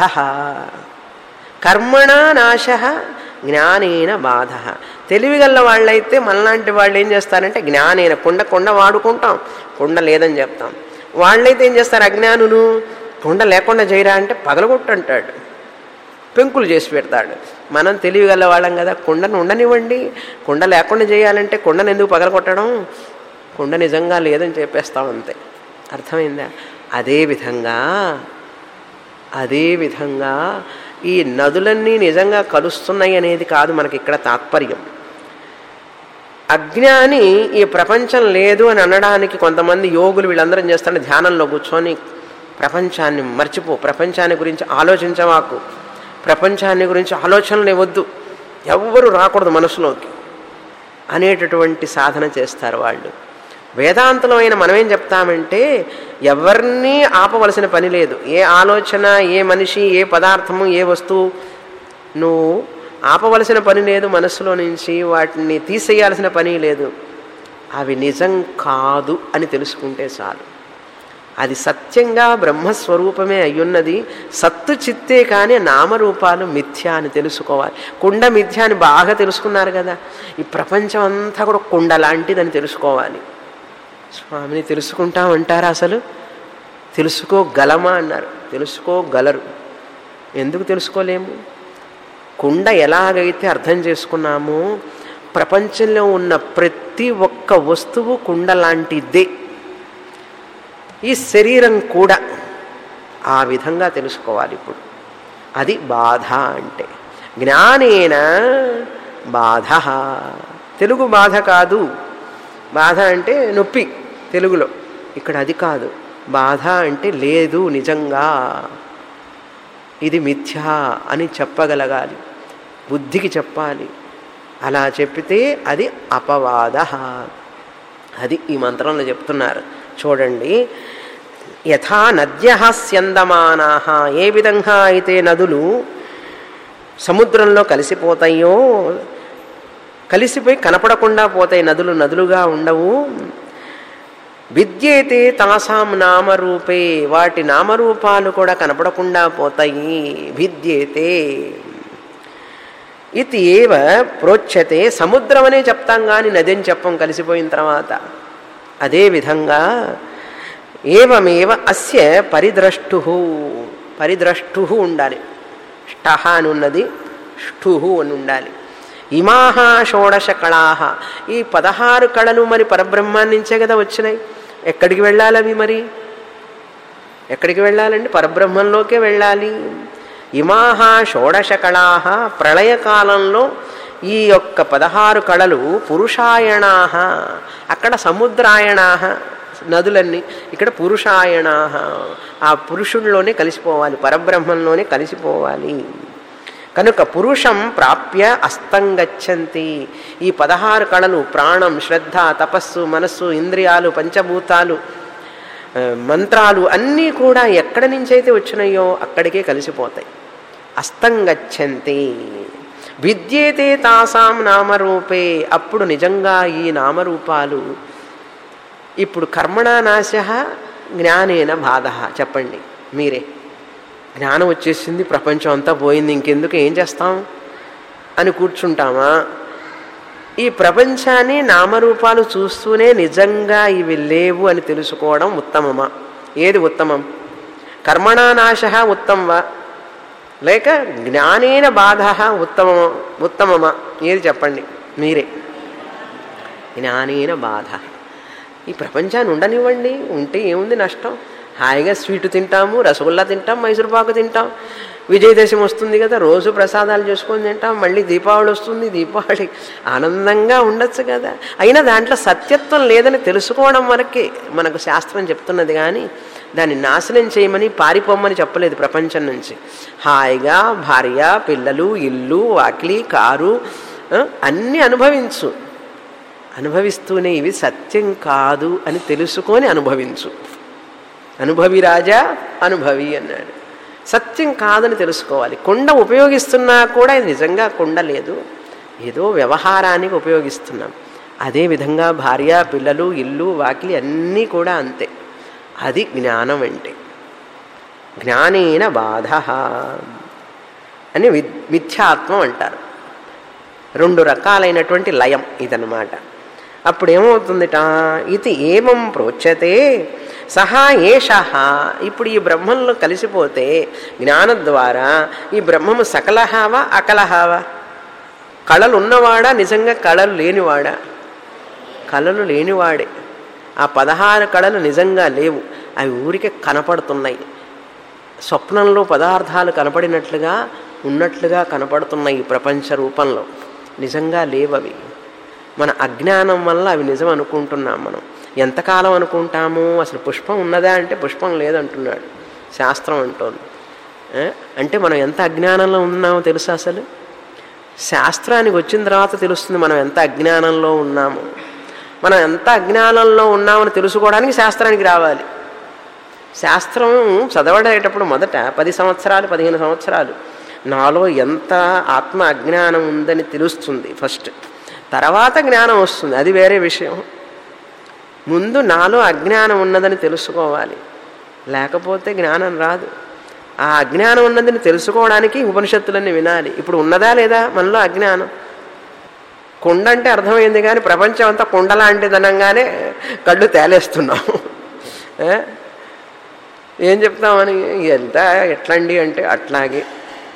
కర్మణ నాశ జ్ఞానేన బాధ తెలివిగల వాళ్ళైతే మనలాంటి వాళ్ళు ఏం చేస్తారంటే జ్ఞానేన కుండ కొండ వాడుకుంటాం కుండ లేదని చెప్తాం వాళ్ళైతే ఏం చేస్తారు అజ్ఞానులు కుండ లేకుండా చేయరా అంటే పగలగొట్టు అంటాడు పెంకులు చేసి పెడతాడు మనం తెలివిగల వాళ్ళం కదా కుండను ఉండనివ్వండి కుండ లేకుండా చేయాలంటే కుండను ఎందుకు పగలగొట్టడం కుండ నిజంగా లేదని చెప్పేస్తాం అంతే అర్థమైందా అదే విధంగా అదే విధంగా ఈ నదులన్నీ నిజంగా కలుస్తున్నాయి అనేది కాదు మనకి ఇక్కడ తాత్పర్యం అజ్ఞాని ఈ ప్రపంచం లేదు అని అనడానికి కొంతమంది యోగులు వీళ్ళందరం చేస్తాడు ధ్యానంలో కూర్చొని ప్రపంచాన్ని మర్చిపో ప్రపంచాన్ని గురించి ఆలోచించవాకు ప్రపంచాన్ని గురించి ఆలోచనలు ఇవ్వద్దు ఎవ్వరూ రాకూడదు మనసులోకి అనేటటువంటి సాధన చేస్తారు వాళ్ళు వేదాంతంలో అయిన మనమేం చెప్తామంటే ఎవరినీ ఆపవలసిన పని లేదు ఏ ఆలోచన ఏ మనిషి ఏ పదార్థము ఏ వస్తువు నువ్వు ఆపవలసిన పని లేదు మనస్సులో నుంచి వాటిని తీసేయాల్సిన పని లేదు అవి నిజం కాదు అని తెలుసుకుంటే చాలు అది సత్యంగా బ్రహ్మస్వరూపమే అయ్యున్నది సత్తు చిత్తే కానీ నామరూపాలు మిథ్య అని తెలుసుకోవాలి కుండ మిథ్య అని బాగా తెలుసుకున్నారు కదా ఈ ప్రపంచం అంతా కూడా కుండ లాంటిదని తెలుసుకోవాలి స్వామిని తెలుసుకుంటామంటారా అసలు తెలుసుకోగలమా అన్నారు తెలుసుకోగలరు ఎందుకు తెలుసుకోలేము కుండ ఎలాగైతే అర్థం చేసుకున్నామో ప్రపంచంలో ఉన్న ప్రతి ఒక్క వస్తువు కుండ లాంటిదే ఈ శరీరం కూడా ఆ విధంగా తెలుసుకోవాలి ఇప్పుడు అది బాధ అంటే జ్ఞానేన బాధ తెలుగు బాధ కాదు బాధ అంటే నొప్పి తెలుగులో ఇక్కడ అది కాదు బాధ అంటే లేదు నిజంగా ఇది మిథ్యా అని చెప్పగలగాలి బుద్ధికి చెప్పాలి అలా చెప్పితే అది అపవాద అది ఈ మంత్రంలో చెప్తున్నారు చూడండి యథా నద్య స్యందమానా ఏ విధంగా అయితే నదులు సముద్రంలో కలిసిపోతాయో కలిసిపోయి కనపడకుండా పోతాయి నదులు నదులుగా ఉండవు విద్యేతే తాసాం నామరూపే వాటి నామరూపాలు కూడా కనపడకుండా పోతాయి విద్యేతే ఇది ఏవ ప్రోచ్యతే సముద్రం అనే చెప్తాం కానీ నది అని చెప్పం కలిసిపోయిన తర్వాత అదేవిధంగా ఏవమేవ అస్య పరిద్రష్టు పరిద్రష్టు ఉండాలి ష్టహ అని ఉన్నది ష్ఠు అని ఉండాలి ఇమాహ షోడశ కళాహ ఈ పదహారు కళలు మరి పరబ్రహ్మాన్ని నుంచే కదా వచ్చినాయి ఎక్కడికి వెళ్ళాలి అవి మరి ఎక్కడికి వెళ్ళాలండి పరబ్రహ్మంలోకే వెళ్ళాలి ఇమాహ షోడశ కళాహ ప్రళయకాలంలో ఈ యొక్క పదహారు కళలు పురుషాయణా అక్కడ సముద్రాయణా నదులన్నీ ఇక్కడ పురుషాయణా ఆ పురుషుల్లోనే కలిసిపోవాలి పరబ్రహ్మంలోనే కలిసిపోవాలి కనుక పురుషం ప్రాప్య అస్తంగచ్చంతి ఈ పదహారు కళలు ప్రాణం శ్రద్ధ తపస్సు మనస్సు ఇంద్రియాలు పంచభూతాలు ఆ, మంత్రాలు అన్నీ కూడా ఎక్కడి నుంచి అయితే వచ్చినాయో అక్కడికే కలిసిపోతాయి అస్తంగచ్చంతి విద్యేతే తాసాం నామరూపే అప్పుడు నిజంగా ఈ నామరూపాలు ఇప్పుడు కర్మణా నాశ జ్ఞానేన బాధ చెప్పండి మీరే జ్ఞానం వచ్చేసింది ప్రపంచం అంతా పోయింది ఇంకెందుకు ఏం చేస్తాం అని కూర్చుంటామా ఈ ప్రపంచాన్ని నామరూపాలు చూస్తూనే నిజంగా ఇవి లేవు అని తెలుసుకోవడం ఉత్తమమా ఏది ఉత్తమం కర్మణానాశ ఉత్తమమా లేక జ్ఞానేన బాధ ఉత్తమమా ఉత్తమమా ఏది చెప్పండి మీరే జ్ఞానేన బాధ ఈ ప్రపంచాన్ని ఉండనివ్వండి ఉంటే ఏముంది నష్టం హాయిగా స్వీటు తింటాము రసగుల్లా తింటాం మైసూరుపాకు తింటాం విజయదశమి వస్తుంది కదా రోజు ప్రసాదాలు చేసుకొని తింటాం మళ్ళీ దీపావళి వస్తుంది దీపావళి ఆనందంగా ఉండొచ్చు కదా అయినా దాంట్లో సత్యత్వం లేదని తెలుసుకోవడం వరకే మనకు శాస్త్రం చెప్తున్నది కానీ దాన్ని నాశనం చేయమని పారిపోమని చెప్పలేదు ప్రపంచం నుంచి హాయిగా భార్య పిల్లలు ఇల్లు వాకిలి కారు ఆ, అన్నీ అనుభవించు అనుభవిస్తూనే ఇవి సత్యం కాదు అని తెలుసుకొని అనుభవించు అనుభవి రాజా అనుభవి అన్నాడు సత్యం కాదని తెలుసుకోవాలి కుండ ఉపయోగిస్తున్నా కూడా ఇది నిజంగా కుండ లేదు ఏదో వ్యవహారానికి ఉపయోగిస్తున్నాం అదేవిధంగా భార్య పిల్లలు ఇల్లు వాకిలి అన్నీ కూడా అంతే అది జ్ఞానం అంటే జ్ఞానేన బాధ అని వి మిథ్యాత్వం అంటారు రెండు రకాలైనటువంటి లయం ఇదన్నమాట అప్పుడు ఏమవుతుందిట ఇది ఏవం ప్రోచ్యతే సహా ఏష ఇప్పుడు ఈ బ్రహ్మంలో కలిసిపోతే జ్ఞానం ద్వారా ఈ బ్రహ్మము సకలహావా అకలహావా కళలు ఉన్నవాడా నిజంగా కళలు లేనివాడా కళలు లేనివాడే ఆ పదహారు కళలు నిజంగా లేవు అవి ఊరికే కనపడుతున్నాయి స్వప్నంలో పదార్థాలు కనపడినట్లుగా ఉన్నట్లుగా కనపడుతున్నాయి ఈ ప్రపంచ రూపంలో నిజంగా లేవవి మన అజ్ఞానం వల్ల అవి నిజం అనుకుంటున్నాం మనం ఎంతకాలం అనుకుంటాము అసలు పుష్పం ఉన్నదా అంటే పుష్పం లేదంటున్నాడు శాస్త్రం అంటోంది ఏ? అంటే మనం ఎంత అజ్ఞానంలో ఉన్నామో తెలుసా అసలు శాస్త్రానికి వచ్చిన తర్వాత తెలుస్తుంది మనం ఎంత అజ్ఞానంలో ఉన్నామో మనం ఎంత అజ్ఞానంలో ఉన్నామని తెలుసుకోవడానికి శాస్త్రానికి రావాలి శాస్త్రం చదవడేటప్పుడు మొదట పది సంవత్సరాలు పదిహేను సంవత్సరాలు నాలో ఎంత ఆత్మ అజ్ఞానం ఉందని తెలుస్తుంది ఫస్ట్ తర్వాత జ్ఞానం వస్తుంది అది వేరే విషయం ముందు నాలో అజ్ఞానం ఉన్నదని తెలుసుకోవాలి లేకపోతే జ్ఞానం రాదు ఆ అజ్ఞానం ఉన్నదని తెలుసుకోవడానికి ఉపనిషత్తులన్నీ వినాలి ఇప్పుడు ఉన్నదా లేదా మనలో అజ్ఞానం కుండ అంటే అర్థమైంది కానీ ప్రపంచం అంతా కుండ లాంటిదనంగానే కళ్ళు తేలేస్తున్నాం ఏ? ఏం చెప్తామని ఎంత ఎట్లండి అంటే అట్లాగే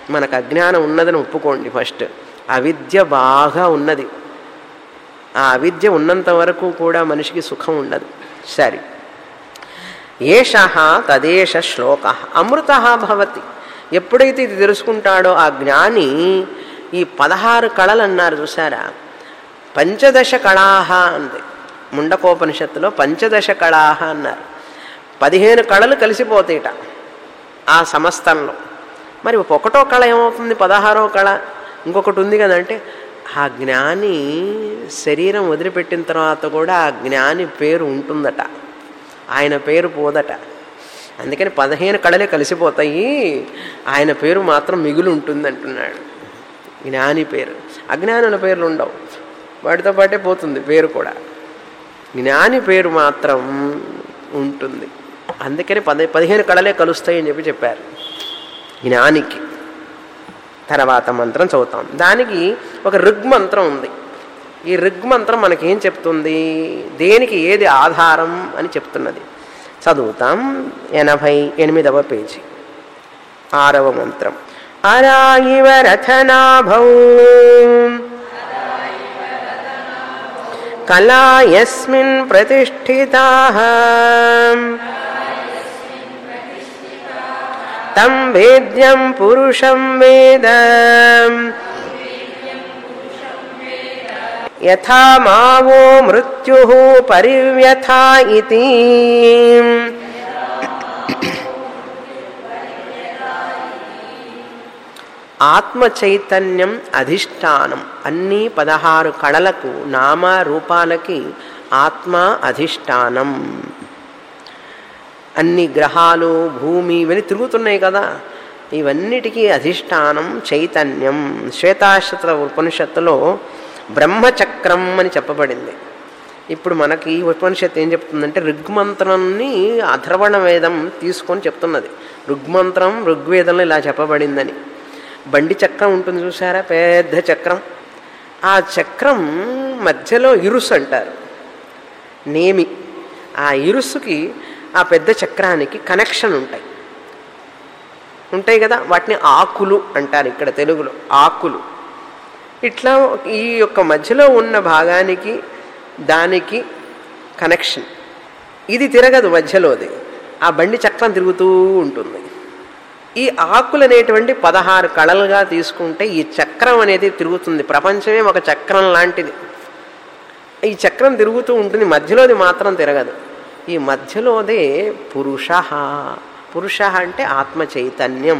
మనకు అజ్ఞానం ఉన్నదని ఒప్పుకోండి ఫస్ట్ అవిద్య బాగా ఉన్నది ఆ అవిద్య ఉన్నంత వరకు కూడా మనిషికి సుఖం ఉండదు సరే ఏష తదేష శ్లోక అమృత భవతి ఎప్పుడైతే ఇది తెలుసుకుంటాడో ఆ జ్ఞాని ఈ పదహారు కళలు అన్నారు చూసారా పంచదశ కళాహ అంది ముండకోపనిషత్తులో పంచదశ కళాహ అన్నారు పదిహేను కళలు కలిసిపోతాయిట ఆ సమస్తంలో మరి ఒకటో కళ ఏమవుతుంది పదహారో కళ ఇంకొకటి ఉంది కదంటే ఆ జ్ఞాని శరీరం వదిలిపెట్టిన తర్వాత కూడా ఆ జ్ఞాని పేరు ఉంటుందట ఆయన పేరు పోదట అందుకని పదిహేను కళలే కలిసిపోతాయి ఆయన పేరు మాత్రం మిగులు ఉంటుంది అంటున్నాడు జ్ఞాని పేరు అజ్ఞానుల పేర్లు ఉండవు వాటితో పాటే పోతుంది పేరు కూడా జ్ఞాని పేరు మాత్రం ఉంటుంది అందుకని పది పదిహేను కళలే కలుస్తాయి అని చెప్పి చెప్పారు జ్ఞానికి తర్వాత మంత్రం చదువుతాం దానికి ఒక ఋగ్మంత్రం ఉంది ఈ ఋగ్మంత్రం మనకేం చెప్తుంది దేనికి ఏది ఆధారం అని చెప్తున్నది చదువుతాం ఎనభై ఎనిమిదవ పేజీ ఆరవ మంత్రం అరాయివ రథనాభౌ కళా యస్మిన్ ప్రతిష్ఠితా తం వేద్యం పురుషం వేద యథా మావో మృత్యు పరివ్యథా ఇతి ఆత్మ చైతన్యం అధిష్టానం అన్ని పదహారు కళలకు నామ రూపాలకి ఆత్మ అధిష్టానం అన్ని గ్రహాలు భూమి ఇవన్నీ తిరుగుతున్నాయి కదా ఇవన్నిటికీ అధిష్టానం చైతన్యం శ్వేతాశ్వత ఉపనిషత్తులో బ్రహ్మచక్రం అని చెప్పబడింది ఇప్పుడు మనకి ఈ ఉపనిషత్తు ఏం చెప్తుందంటే ఋగ్మంత్రాన్ని అథర్వణ వేదం తీసుకొని చెప్తున్నది ఋగ్మంత్రం ఋగ్వేదంలో ఇలా చెప్పబడిందని బండి చక్రం ఉంటుంది చూసారా పెద్ద చక్రం ఆ చక్రం మధ్యలో ఇరుసు అంటారు నేమి ఆ ఇరుసుకి ఆ పెద్ద చక్రానికి కనెక్షన్ ఉంటాయి ఉంటాయి కదా వాటిని ఆకులు అంటారు ఇక్కడ తెలుగులో ఆకులు ఇట్లా ఈ యొక్క మధ్యలో ఉన్న భాగానికి దానికి కనెక్షన్ ఇది తిరగదు మధ్యలోది ఆ బండి చక్రం తిరుగుతూ ఉంటుంది ఈ ఆకులు అనేటువంటి పదహారు కళలుగా తీసుకుంటే ఈ చక్రం అనేది తిరుగుతుంది ప్రపంచమే ఒక చక్రం లాంటిది ఈ చక్రం తిరుగుతూ ఉంటుంది మధ్యలోది మాత్రం తిరగదు ఈ మధ్యలోదే పురుష పురుష అంటే ఆత్మ చైతన్యం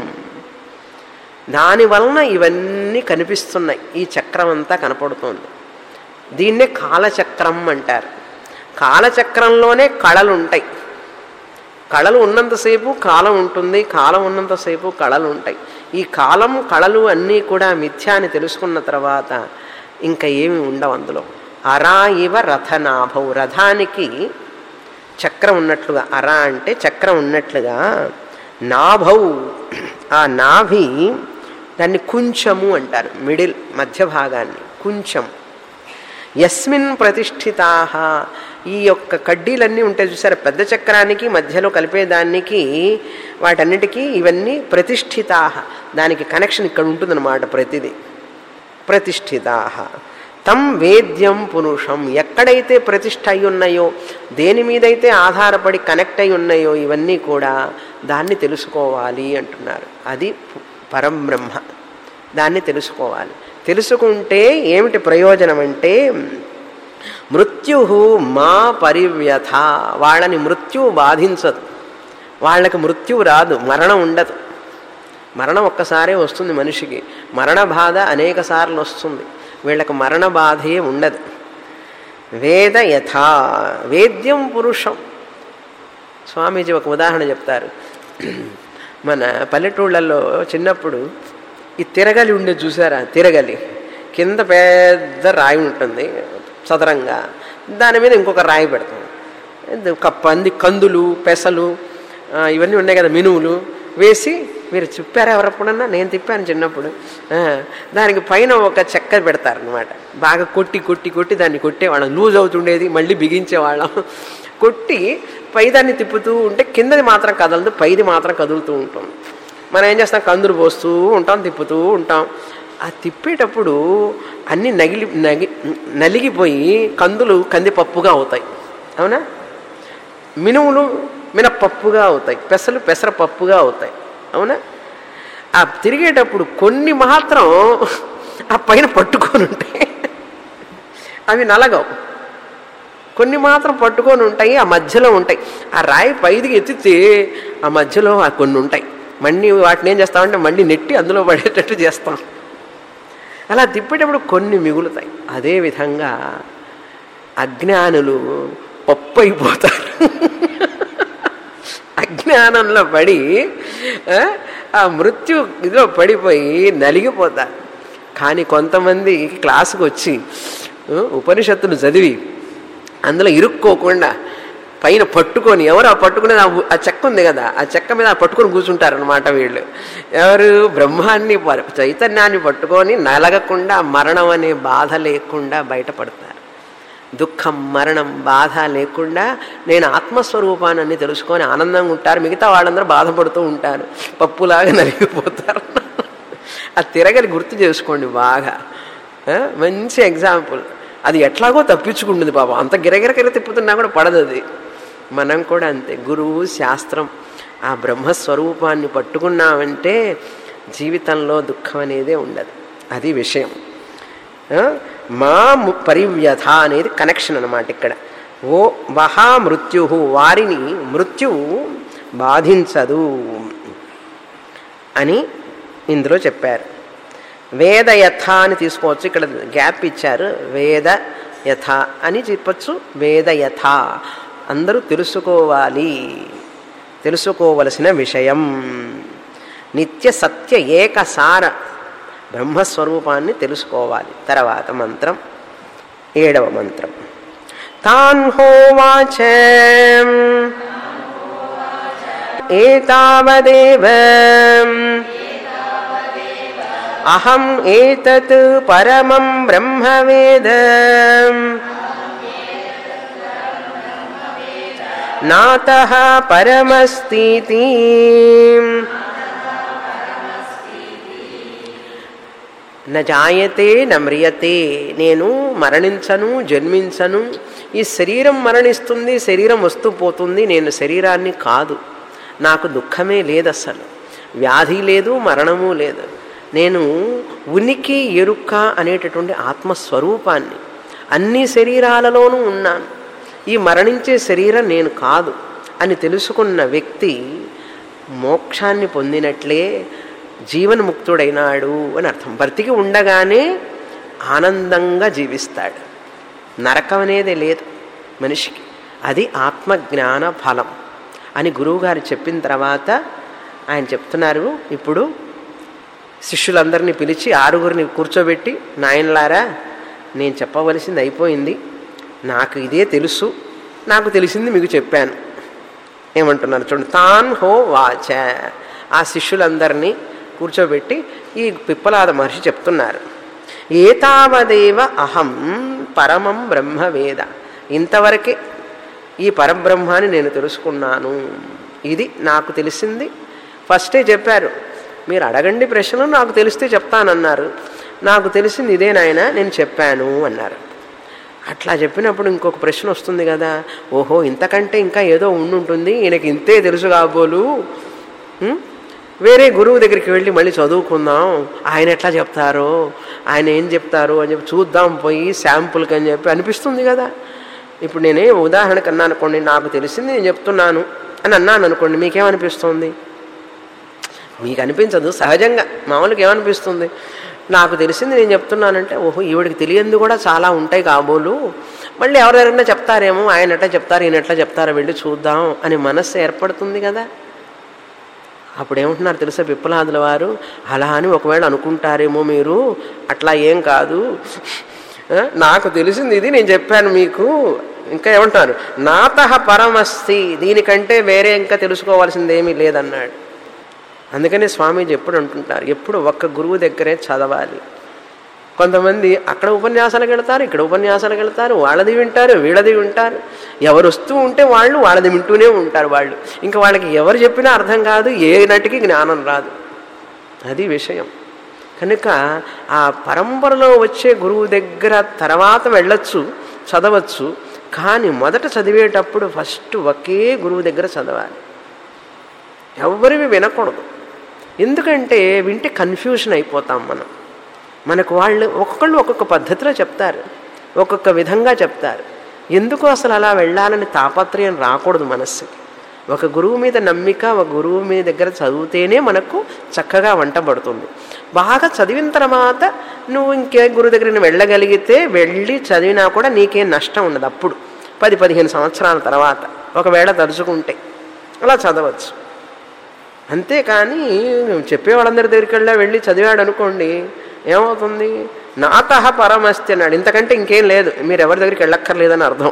దాని వలన ఇవన్నీ కనిపిస్తున్నాయి ఈ చక్రం అంతా కనపడుతోంది దీన్నే కాలచక్రం అంటారు కాలచక్రంలోనే కళలు ఉంటాయి కళలు ఉన్నంతసేపు కాలం ఉంటుంది కాలం ఉన్నంతసేపు కళలు ఉంటాయి ఈ కాలం కళలు అన్నీ కూడా మిథ్యా అని తెలుసుకున్న తర్వాత ఇంకా ఏమి ఉండవు అందులో అరా ఇవ రథనాభవు రథానికి చక్రం ఉన్నట్లుగా అరా అంటే చక్రం ఉన్నట్లుగా నాభౌ ఆ నాభి దాన్ని కుంచము అంటారు మిడిల్ మధ్య భాగాన్ని కుంచం యస్మిన్ ప్రతిష్ఠితా ఈ యొక్క కడ్డీలన్నీ ఉంటాయి చూసారా పెద్ద చక్రానికి మధ్యలో కలిపేదానికి వాటన్నిటికీ ఇవన్నీ ప్రతిష్ఠితా దానికి కనెక్షన్ ఇక్కడ ఉంటుందన్నమాట ప్రతిదీ ప్రతిష్ఠితా తం వేద్యం పురుషం ఎక్కడైతే ప్రతిష్ఠ అయి ఉన్నాయో దేని మీదైతే ఆధారపడి కనెక్ట్ అయి ఉన్నాయో ఇవన్నీ కూడా దాన్ని తెలుసుకోవాలి అంటున్నారు అది పరంబ్రహ్మ దాన్ని తెలుసుకోవాలి తెలుసుకుంటే ఏమిటి ప్రయోజనం అంటే మృత్యు మా పరివ్యథ వాళ్ళని మృత్యువు బాధించదు వాళ్ళకి మృత్యువు రాదు మరణం ఉండదు మరణం ఒక్కసారే వస్తుంది మనిషికి మరణ బాధ అనేక సార్లు వస్తుంది వీళ్ళకి మరణ బాధే ఉండదు వేద యథా వేద్యం పురుషం స్వామీజీ ఒక ఉదాహరణ చెప్తారు మన పల్లెటూళ్ళల్లో చిన్నప్పుడు ఈ తిరగలి ఉండేది చూసారా తిరగలి కింద పెద్ద రాయి ఉంటుంది చదరంగా దాని మీద ఇంకొక రాయి పెడతాం ఒక పంది కందులు పెసలు ఇవన్నీ ఉన్నాయి కదా మినువులు వేసి మీరు చెప్పారా ఎవరప్పుడన్నా నేను తిప్పాను చిన్నప్పుడు దానికి పైన ఒక చెక్క పెడతారనమాట బాగా కొట్టి కొట్టి కొట్టి దాన్ని కొట్టేవాళ్ళం లూజ్ అవుతుండేది మళ్ళీ బిగించేవాళ్ళం కొట్టి పైదాన్ని తిప్పుతూ ఉంటే కిందది మాత్రం కదలదు పైది మాత్రం కదులుతూ ఉంటుంది మనం ఏం చేస్తాం కందులు పోస్తూ ఉంటాం తిప్పుతూ ఉంటాం ఆ తిప్పేటప్పుడు అన్నీ నగిలి నగి నలిగిపోయి కందులు కందిపప్పుగా అవుతాయి అవునా మినుములు మినపప్పుగా అవుతాయి పెసలు పెసరపప్పుగా అవుతాయి అవునా ఆ తిరిగేటప్పుడు కొన్ని మాత్రం ఆ పైన పట్టుకొని ఉంటాయి అవి నలగవు కొన్ని మాత్రం పట్టుకొని ఉంటాయి ఆ మధ్యలో ఉంటాయి ఆ రాయి పైదికి ఎత్తితే ఆ మధ్యలో ఆ కొన్ని ఉంటాయి మళ్ళీ వాటిని ఏం చేస్తామంటే మళ్ళీ నెట్టి అందులో పడేటట్టు చేస్తాం అలా తిప్పేటప్పుడు కొన్ని మిగులుతాయి అదేవిధంగా అజ్ఞానులు పప్పు అయిపోతారు అజ్ఞానంలో పడి ఆ, ఆ మృత్యు ఇదిలో పడిపోయి నలిగిపోతారు కానీ కొంతమంది క్లాసుకు వచ్చి ఆ, ఉపనిషత్తులు చదివి అందులో ఇరుక్కోకుండా పైన పట్టుకొని ఎవరు ఆ పట్టుకునేది ఆ ఉ- ఆ చెక్క ఉంది కదా ఆ చెక్క మీద ఆ పట్టుకొని కూర్చుంటారనమాట వీళ్ళు ఎవరు బ్రహ్మాన్ని ప- చైతన్యాన్ని పట్టుకొని నలగకుండా మరణం అనే బాధ లేకుండా బయటపడతారు దుఃఖం మరణం బాధ లేకుండా నేను ఆత్మస్వరూపాన్ని తెలుసుకొని ఆనందంగా ఉంటారు మిగతా వాళ్ళందరూ బాధపడుతూ ఉంటారు పప్పులాగా నలిగిపోతారు ఆ తిరగలి గుర్తు చేసుకోండి బాగా ఆ, మంచి ఎగ్జాంపుల్ అది ఎట్లాగో తప్పించుకుంటుంది పాపం అంత గిరగిరగిర తిప్పుతున్నా కూడా పడదు అది మనం కూడా అంతే గురువు శాస్త్రం ఆ బ్రహ్మస్వరూపాన్ని పట్టుకున్నామంటే జీవితంలో దుఃఖం అనేదే ఉండదు అది విషయం ఆ, మా ము- పరివ్యథ అనేది కనెక్షన్ అనమాట ఇక్కడ ఓ వహా మృత్యు వారిని మృత్యువు బాధించదు అని ఇందులో చెప్పారు వేద యథ అని తీసుకోవచ్చు ఇక్కడ గ్యాప్ ఇచ్చారు వేద యథ అని చెప్పచ్చు వేద యథ అందరూ తెలుసుకోవాలి తెలుసుకోవలసిన విషయం నిత్య సత్య ఏకసార బ్రహ్మస్వరూపాన్ని తెలుసుకోవాలి తర్వాత మంత్రం ఏడవ మంత్రం తాన్ హోవాచ ఏతావదేవ అహం ఏతత్ పరమం బ్రహ్మవేద నాత పరమస్థితి న జాయతే న మ్రియతే నేను మరణించను జన్మించను ఈ శరీరం మరణిస్తుంది శరీరం వస్తూ పోతుంది నేను శరీరాన్ని కాదు నాకు దుఃఖమే లేదు అసలు వ్యాధి లేదు మరణము లేదు నేను ఉనికి ఎరుక అనేటటువంటి ఆత్మస్వరూపాన్ని అన్ని శరీరాలలోనూ ఉన్నాను ఈ మరణించే శరీరం నేను కాదు అని తెలుసుకున్న వ్యక్తి మోక్షాన్ని పొందినట్లే జీవన్ముక్తుడైనాడు అని అర్థం బ్రతికి ఉండగానే ఆనందంగా జీవిస్తాడు నరకం అనేది లేదు మనిషికి అది ఆత్మజ్ఞాన ఫలం అని గురువుగారు చెప్పిన తర్వాత ఆయన చెప్తున్నారు ఇప్పుడు శిష్యులందరినీ పిలిచి ఆరుగురిని కూర్చోబెట్టి నాయనలారా నేను చెప్పవలసింది అయిపోయింది నాకు ఇదే తెలుసు నాకు తెలిసింది మీకు చెప్పాను ఏమంటున్నారు చూడండి తాన్ హో వాచ ఆ శిష్యులందరినీ కూర్చోబెట్టి ఈ పిప్పలాద మహర్షి చెప్తున్నారు ఏతావదేవ అహం పరమం బ్రహ్మవేద ఇంతవరకే ఈ పరబ్రహ్మాన్ని నేను తెలుసుకున్నాను ఇది నాకు తెలిసింది ఫస్టే చెప్పారు మీరు అడగండి ప్రశ్నలు నాకు తెలిస్తే చెప్తానన్నారు నాకు తెలిసింది ఇదే నాయన నేను చెప్పాను అన్నారు అట్లా చెప్పినప్పుడు ఇంకొక ప్రశ్న వస్తుంది కదా ఓహో ఇంతకంటే ఇంకా ఏదో ఉండుంటుంది ఈయనకి ఇంతే తెలుసు కాబోలు ఉం? వేరే గురువు దగ్గరికి వెళ్ళి మళ్ళీ చదువుకుందాం ఆయన ఎట్లా చెప్తారో ఆయన ఏం చెప్తారు అని చెప్పి చూద్దాం పోయి శాంపుల్కి అని చెప్పి అనిపిస్తుంది కదా ఇప్పుడు నేనే ఉదాహరణకు అన్నాను అనుకోండి నాకు తెలిసింది నేను చెప్తున్నాను అని అన్నాను అనుకోండి మీకేమనిపిస్తుంది మీకు అనిపించదు సహజంగా మామూలుగా ఏమనిపిస్తుంది నాకు తెలిసింది నేను చెప్తున్నానంటే ఓహో ఈవిడికి తెలియంది కూడా చాలా ఉంటాయి కాబోలు మళ్ళీ ఎవరెవరైనా చెప్తారేమో ఆయన ఎట్లా చెప్తారు ఈయన ఎట్లా చెప్తారో వెళ్ళి చూద్దాం అని మనస్సు ఏర్పడుతుంది కదా అప్పుడు ఏమంటున్నారు తెలుసా పిప్పలాదుల వారు అలా అని ఒకవేళ అనుకుంటారేమో మీరు అట్లా ఏం కాదు ఆ, నాకు తెలిసింది ఇది నేను చెప్పాను మీకు ఇంకా ఏమంటున్నారు నాత పరమస్తి దీనికంటే వేరే ఇంకా తెలుసుకోవాల్సింది ఏమీ లేదన్నాడు అందుకనే స్వామీజీ ఎప్పుడు అంటుంటారు ఎప్పుడు ఒక్క గురువు దగ్గరే చదవాలి కొంతమంది అక్కడ ఉపన్యాసాలకు వెళ్తారు ఇక్కడ ఉపన్యాసాలకు వెళ్తారు వాళ్ళది వింటారు వీళ్ళది వింటారు ఎవరు వస్తూ ఉంటే వాళ్ళు వాళ్ళది వింటూనే ఉంటారు వాళ్ళు ఇంకా వాళ్ళకి ఎవరు చెప్పినా అర్థం కాదు ఏ నటికి జ్ఞానం రాదు అది విషయం కనుక ఆ పరంపరలో వచ్చే గురువు దగ్గర తర్వాత వెళ్ళొచ్చు చదవచ్చు కానీ మొదట చదివేటప్పుడు ఫస్ట్ ఒకే గురువు దగ్గర చదవాలి ఎవరివి వినకూడదు ఎందుకంటే వింటే కన్ఫ్యూషన్ అయిపోతాం మనం మనకు వాళ్ళు ఒక్కొక్కళ్ళు ఒక్కొక్క పద్ధతిలో చెప్తారు ఒక్కొక్క విధంగా చెప్తారు ఎందుకు అసలు అలా వెళ్ళాలని తాపత్రయం రాకూడదు మనస్సుకి ఒక గురువు మీద నమ్మిక ఒక గురువు మీ దగ్గర చదివితేనే మనకు చక్కగా వంటబడుతుంది బాగా చదివిన తర్వాత నువ్వు ఇంకే గురువు దగ్గర వెళ్ళగలిగితే వెళ్ళి చదివినా కూడా నీకేం నష్టం ఉండదు అప్పుడు పది పదిహేను సంవత్సరాల తర్వాత ఒకవేళ తలుచుకుంటే అలా చదవచ్చు అంతేకాని చెప్పే వాళ్ళందరి దగ్గరికి వెళ్ళా వెళ్ళి చదివాడు అనుకోండి ఏమవుతుంది నాత పరమస్తి అన్నాడు ఇంతకంటే ఇంకేం లేదు మీరు ఎవరి దగ్గరికి వెళ్ళక్కర్లేదని అర్థం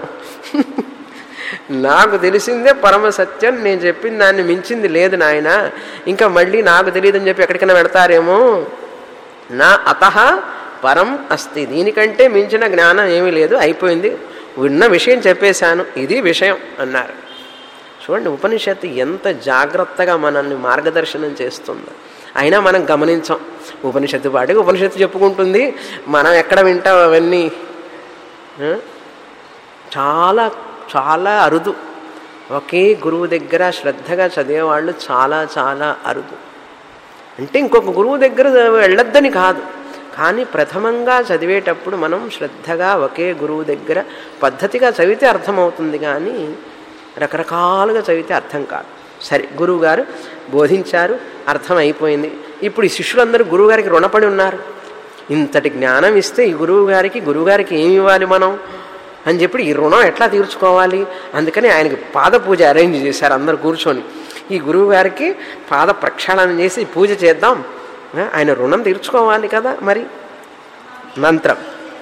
నాకు తెలిసిందే పరమ సత్యం నేను చెప్పిన దాన్ని మించింది లేదు నాయన ఇంకా మళ్ళీ నాకు తెలియదని చెప్పి ఎక్కడికైనా పెడతారేమో నా అత పరం అస్తి దీనికంటే మించిన జ్ఞానం ఏమీ లేదు అయిపోయింది ఉన్న విషయం చెప్పేశాను ఇది విషయం అన్నారు చూడండి ఉపనిషత్తు ఎంత జాగ్రత్తగా మనల్ని మార్గదర్శనం చేస్తుందో అయినా మనం గమనించాం ఉపనిషత్తు పాటికి ఉపనిషత్తు చెప్పుకుంటుంది మనం ఎక్కడ వింటాం అవన్నీ ఆ? చాలా చాలా అరుదు ఒకే గురువు దగ్గర శ్రద్ధగా చదివేవాళ్ళు చాలా చాలా అరుదు అంటే ఇంకొక గురువు దగ్గర వెళ్ళొద్దని కాదు కానీ ప్రథమంగా చదివేటప్పుడు మనం శ్రద్ధగా ఒకే గురువు దగ్గర పద్ధతిగా చదివితే అర్థమవుతుంది కానీ రకరకాలుగా చదివితే అర్థం కాదు సరే గురువుగారు బోధించారు అర్థం అయిపోయింది ఇప్పుడు ఈ శిష్యులందరూ గురువుగారికి రుణపడి ఉన్నారు ఇంతటి జ్ఞానం ఇస్తే ఈ గురువు గారికి గురువుగారికి ఏమి ఇవ్వాలి మనం అని చెప్పి ఈ రుణం ఎట్లా తీర్చుకోవాలి అందుకని ఆయనకి పాద పూజ అరేంజ్ చేశారు అందరు కూర్చొని ఈ గురువు గారికి పాద ప్రక్షాళన చేసి పూజ చేద్దాం ఆ, ఆయన రుణం తీర్చుకోవాలి కదా మరి మంత్రం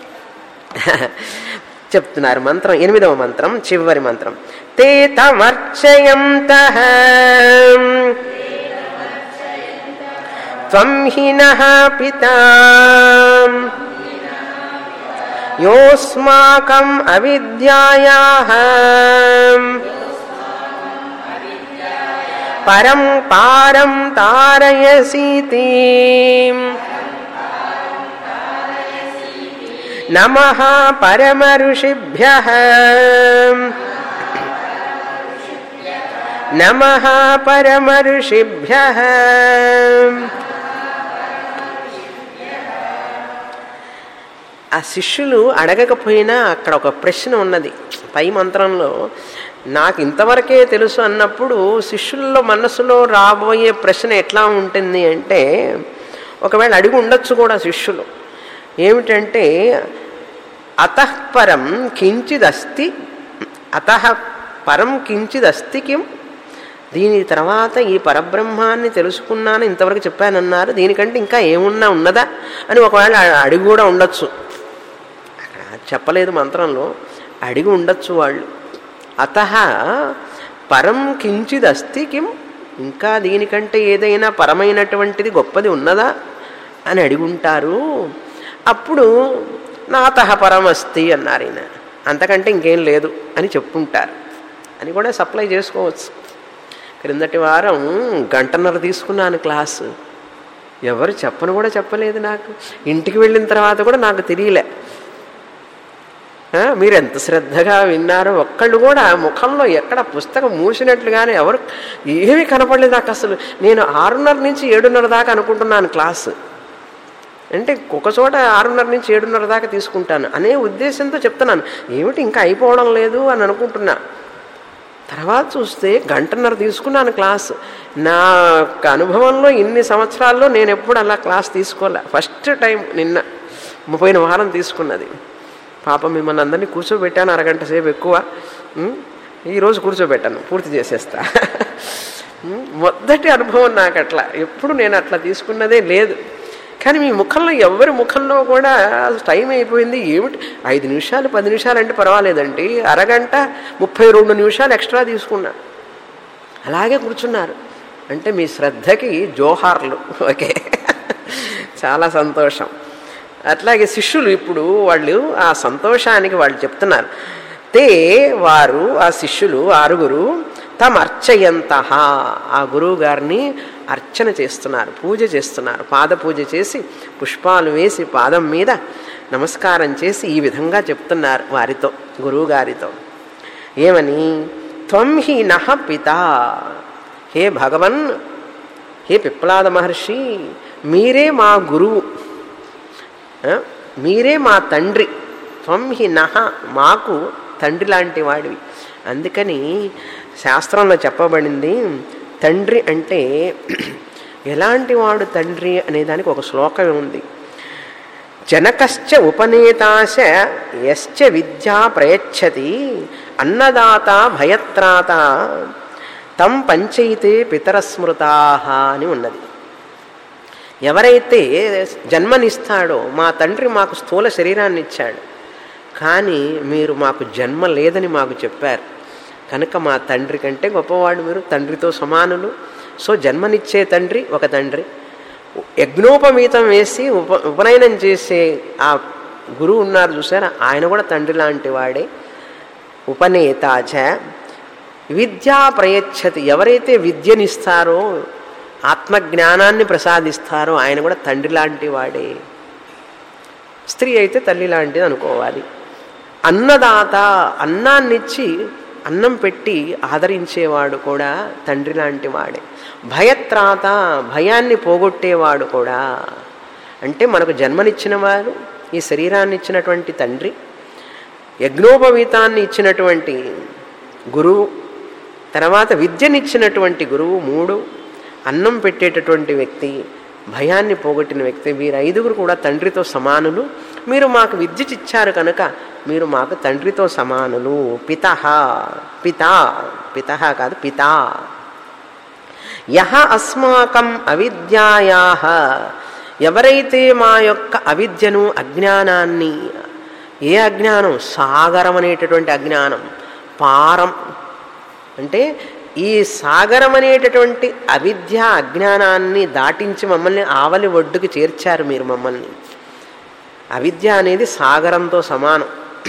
చెప్తున్నారు మంత్రం ఎనిమిదవ మంత్రం చివరి మంత్రం తే తమర్చయంత త్వం హినః పితా యోస్మాకం అవిద్యాయాః పరం పారం తారయసీతి నమ పరమ ఋషిభ్య నమ పరమ ఋషిభ్య ఆ శిష్యులు అడగకపోయినా అక్కడ ఒక ప్రశ్న ఉన్నది పై మంత్రంలో నాకు ఇంతవరకే తెలుసు అన్నప్పుడు శిష్యుల్లో మనసులో రాబోయే ప్రశ్న ఎట్లా ఉంటుంది అంటే ఒకవేళ అడిగి ఉండొచ్చు కూడా శిష్యులు ఏమిటంటే అతఃపరం కించిదస్తి అత పరం కించిదస్తి కిం దీని తర్వాత ఈ పరబ్రహ్మాన్ని తెలుసుకున్నాను ఇంతవరకు చెప్పానన్నారు దీనికంటే ఇంకా ఏమున్నా ఉన్నదా అని ఒకవేళ అడిగి కూడా ఉండొచ్చు అక్కడ చెప్పలేదు మంత్రంలో అడిగి ఉండొచ్చు వాళ్ళు అత పరం కించిదస్తి కిం ఇంకా దీనికంటే ఏదైనా పరమైనటువంటిది గొప్పది ఉన్నదా అని అడిగుంటారు అప్పుడు నాత పరమస్తి అన్నారు ఈయన అంతకంటే ఇంకేం లేదు అని చెప్పుంటారు అని కూడా సప్లై చేసుకోవచ్చు క్రిందటి వారం గంటన్నర తీసుకున్నాను క్లాసు ఎవరు చెప్పను కూడా చెప్పలేదు నాకు ఇంటికి వెళ్ళిన తర్వాత కూడా నాకు తెలియలే ఆ, మీరు ఎంత శ్రద్ధగా విన్నారో ఒక్కళ్ళు కూడా ముఖంలో ఎక్కడ పుస్తకం మూసినట్లుగానే ఎవరు ఏమీ కనపడలేదు నాకు అసలు నేను ఆరున్నర నుంచి ఏడున్నర దాకా అనుకుంటున్నాను క్లాసు అంటే ఒక చోట ఆరున్నర నుంచి ఏడున్నర దాకా తీసుకుంటాను అనే ఉద్దేశంతో చెప్తున్నాను ఏమిటి ఇంకా అయిపోవడం లేదు అని అనుకుంటున్నా తర్వాత చూస్తే గంటన్నర తీసుకున్నాను క్లాస్ నా యొక్క అనుభవంలో ఇన్ని సంవత్సరాల్లో నేను ఎప్పుడు అలా క్లాస్ తీసుకోలే ఫస్ట్ టైం నిన్న పోయిన వారం తీసుకున్నది పాపం మిమ్మల్ని అందరినీ కూర్చోబెట్టాను అరగంట సేపు ఎక్కువ ఉం? ఈరోజు కూర్చోబెట్టాను పూర్తి చేసేస్తా ఉం? మొదటి అనుభవం నాకు అట్లా ఎప్పుడు నేను అట్లా తీసుకున్నదే లేదు కానీ మీ ముఖంలో ఎవరి ముఖంలో కూడా టైం అయిపోయింది ఏమిటి ఐదు నిమిషాలు పది నిమిషాలు అంటే పర్వాలేదండి అరగంట ముప్పై రెండు నిమిషాలు ఎక్స్ట్రా తీసుకున్నా అలాగే కూర్చున్నారు అంటే మీ శ్రద్ధకి జోహార్లు ఓకే చాలా సంతోషం అట్లాగే శిష్యులు ఇప్పుడు వాళ్ళు ఆ సంతోషానికి వాళ్ళు చెప్తున్నారు తే వారు ఆ శిష్యులు ఆరుగురు తమ అర్చయంత ఆ గురువు గారిని అర్చన చేస్తున్నారు పూజ చేస్తున్నారు పాద పూజ చేసి పుష్పాలు వేసి పాదం మీద నమస్కారం చేసి ఈ విధంగా చెప్తున్నారు వారితో గురువు గారితో ఏమని త్వం హి నహ పిత హే భగవన్ హే పిప్లాద మహర్షి మీరే మా గురువు ఆ? మీరే మా తండ్రి త్వం హి నహ మాకు తండ్రి లాంటి వాడివి అందుకని శాస్త్రంలో చెప్పబడింది తండ్రి అంటే ఎలాంటి వాడు తండ్రి అనే దానికి ఒక శ్లోకం ఉంది జనకశ్చ ఉపనేతాశ యశ్చ విద్యా ప్రయచ్చతి అన్నదాత భయత్రాత తం పంచయితే పితరస్మృతా అని ఉన్నది ఎవరైతే జన్మనిస్తాడో మా తండ్రి మాకు స్థూల శరీరాన్ని ఇచ్చాడు కానీ మీరు మాకు జన్మ లేదని మాకు చెప్పారు కనుక మా తండ్రి కంటే గొప్పవాడు మీరు తండ్రితో సమానులు సో జన్మనిచ్చే తండ్రి ఒక తండ్రి యజ్ఞోపమీతం వేసి ఉప ఉపనయనం చేసే ఆ గురువు ఉన్నారు చూసారా ఆయన కూడా తండ్రి లాంటి వాడే ఉపనేతాచ విద్యా ప్రయచ్చతి ఎవరైతే విద్యనిస్తారో ఆత్మజ్ఞానాన్ని ప్రసాదిస్తారో ఆయన కూడా తండ్రి లాంటి వాడే స్త్రీ అయితే తల్లి లాంటిది అనుకోవాలి అన్నదాత అన్నాన్నిచ్చి అన్నం పెట్టి ఆదరించేవాడు కూడా తండ్రి లాంటి వాడే భయత్రాత భయాన్ని పోగొట్టేవాడు కూడా అంటే మనకు జన్మనిచ్చిన వారు ఈ శరీరాన్ని ఇచ్చినటువంటి తండ్రి యజ్ఞోపవీతాన్ని ఇచ్చినటువంటి గురువు తర్వాత విద్యనిచ్చినటువంటి గురువు మూడు అన్నం పెట్టేటటువంటి వ్యక్తి భయాన్ని పోగొట్టిన వ్యక్తి వీరు ఐదుగురు కూడా తండ్రితో సమానులు మీరు మాకు విద్య ఇచ్చారు కనుక మీరు మాకు తండ్రితో సమానులు పిత పిత పిత కాదు పిత యహ అస్మాకం అవిద్యాయా ఎవరైతే మా యొక్క అవిద్యను అజ్ఞానాన్ని ఏ అజ్ఞానం సాగరం అనేటటువంటి అజ్ఞానం పారం అంటే ఈ సాగరం అనేటటువంటి అవిద్య అజ్ఞానాన్ని దాటించి మమ్మల్ని ఆవలి ఒడ్డుకి చేర్చారు మీరు మమ్మల్ని అవిద్య అనేది సాగరంతో సమానం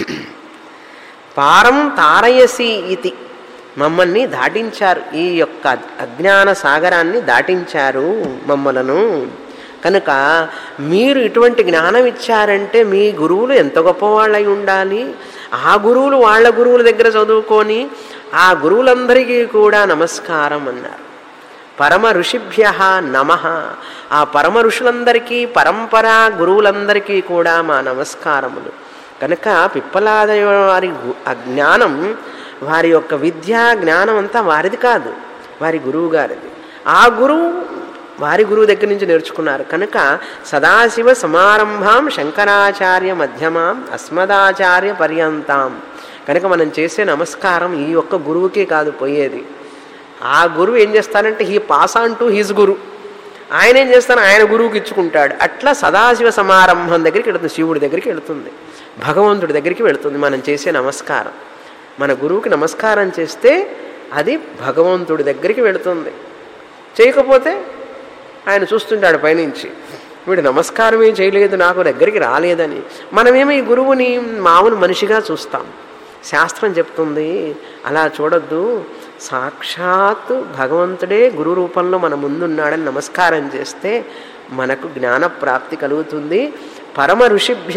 పారం తారయసి ఇది మమ్మల్ని దాటించారు ఈ యొక్క అజ్ఞాన సాగరాన్ని దాటించారు మమ్మలను కనుక మీరు ఇటువంటి జ్ఞానం ఇచ్చారంటే మీ గురువులు ఎంత గొప్పవాళ్ళై ఉండాలి ఆ గురువులు వాళ్ళ గురువుల దగ్గర చదువుకొని ఆ గురువులందరికీ కూడా నమస్కారం అన్నారు పరమ ఋషిభ్య నమ ఆ పరమ ఋషులందరికీ పరంపర గురువులందరికీ కూడా మా నమస్కారములు కనుక పిప్పలాద వారి గు- ఆ జ్ఞానం వారి యొక్క విద్యా జ్ఞానం అంతా వారిది కాదు వారి గురువు గారిది ఆ గురువు వారి గురువు దగ్గర నుంచి నేర్చుకున్నారు కనుక సదాశివ సమారంభాం శంకరాచార్య మధ్యమాం అస్మదాచార్య పర్యంతాం కనుక మనం చేసే నమస్కారం ఈ ఒక్క గురువుకే కాదు పోయేది ఆ గురువు ఏం చేస్తారంటే he pass on to his guru ఆయన ఏం చేస్తాను ఆయన గురువుకి ఇచ్చుకుంటాడు అట్లా సదాశివ సమారంభం దగ్గరికి వెళుతుంది శివుడి దగ్గరికి వెళుతుంది భగవంతుడి దగ్గరికి వెళుతుంది మనం చేసే నమస్కారం మన గురువుకి నమస్కారం చేస్తే అది భగవంతుడి దగ్గరికి వెళుతుంది చేయకపోతే ఆయన చూస్తుంటాడు పైనుంచి వీడు నమస్కారమే చేయలేదు నాకు దగ్గరికి రాలేదని మనమేమో ఈ గురువుని మామూలు మనిషిగా చూస్తాం శాస్త్రం చెప్తుంది అలా చూడొద్దు సాక్షాత్తు భగవంతుడే గురు రూపంలో మన ముందున్నాడని నమస్కారం చేస్తే మనకు జ్ఞాన ప్రాప్తి కలుగుతుంది పరమ ఋషిభ్య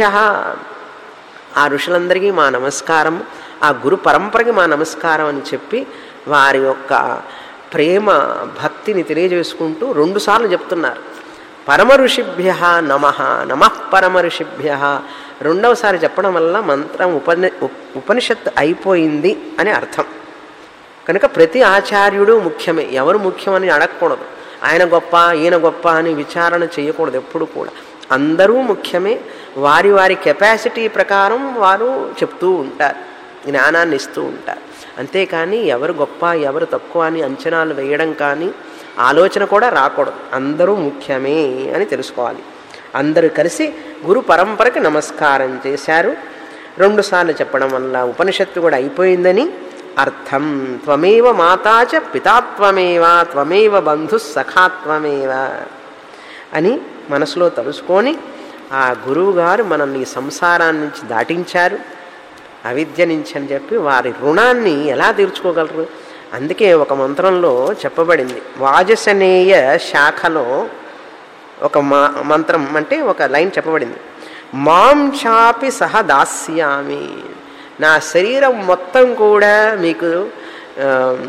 ఆ ఋషులందరికీ మా నమస్కారం ఆ గురు పరంపరకి మా నమస్కారం అని చెప్పి వారి యొక్క ప్రేమ భక్తిని తెలియజేసుకుంటూ రెండుసార్లు చెప్తున్నారు పరమ ఋషిభ్య నమ నమ పరమ ఋషిభ్య రెండవసారి చెప్పడం వల్ల మంత్రం ఉపని ఉప్- ఉపనిషత్ అయిపోయింది అని అర్థం కనుక ప్రతి ఆచార్యుడు ముఖ్యమే ఎవరు ముఖ్యమని అడగకూడదు ఆయన గొప్ప ఈయన గొప్ప అని విచారణ చేయకూడదు ఎప్పుడు కూడా అందరూ ముఖ్యమే వారి వారి కెపాసిటీ ప్రకారం వారు చెప్తూ ఉంటారు జ్ఞానాన్ని ఇస్తూ ఉంటారు అంతేకాని ఎవరు గొప్ప ఎవరు తక్కువ అని అంచనాలు వేయడం కానీ ఆలోచన కూడా రాకూడదు అందరూ ముఖ్యమే అని తెలుసుకోవాలి అందరూ కలిసి గురు పరంపరకి నమస్కారం చేశారు రెండుసార్లు చెప్పడం వల్ల ఉపనిషత్తు కూడా అయిపోయిందని అర్థం త్వమేవ మాతాచ పితాత్వమేవ త్వమేవ బంధు సఖాత్వమేవ అని మనసులో తలుసుకొని ఆ గురువు గారు మనల్ని ఈ సంసారాన్ని నుంచి దాటించారు అవిద్య నుంచి అని చెప్పి వారి రుణాన్ని ఎలా తీర్చుకోగలరు అందుకే ఒక మంత్రంలో చెప్పబడింది వాజసనేయ శాఖలో ఒక మా మంత్రం అంటే ఒక లైన్ చెప్పబడింది మాం చాపి సహ దాస్యామి నా శరీరం మొత్తం కూడా మీకు ఆ,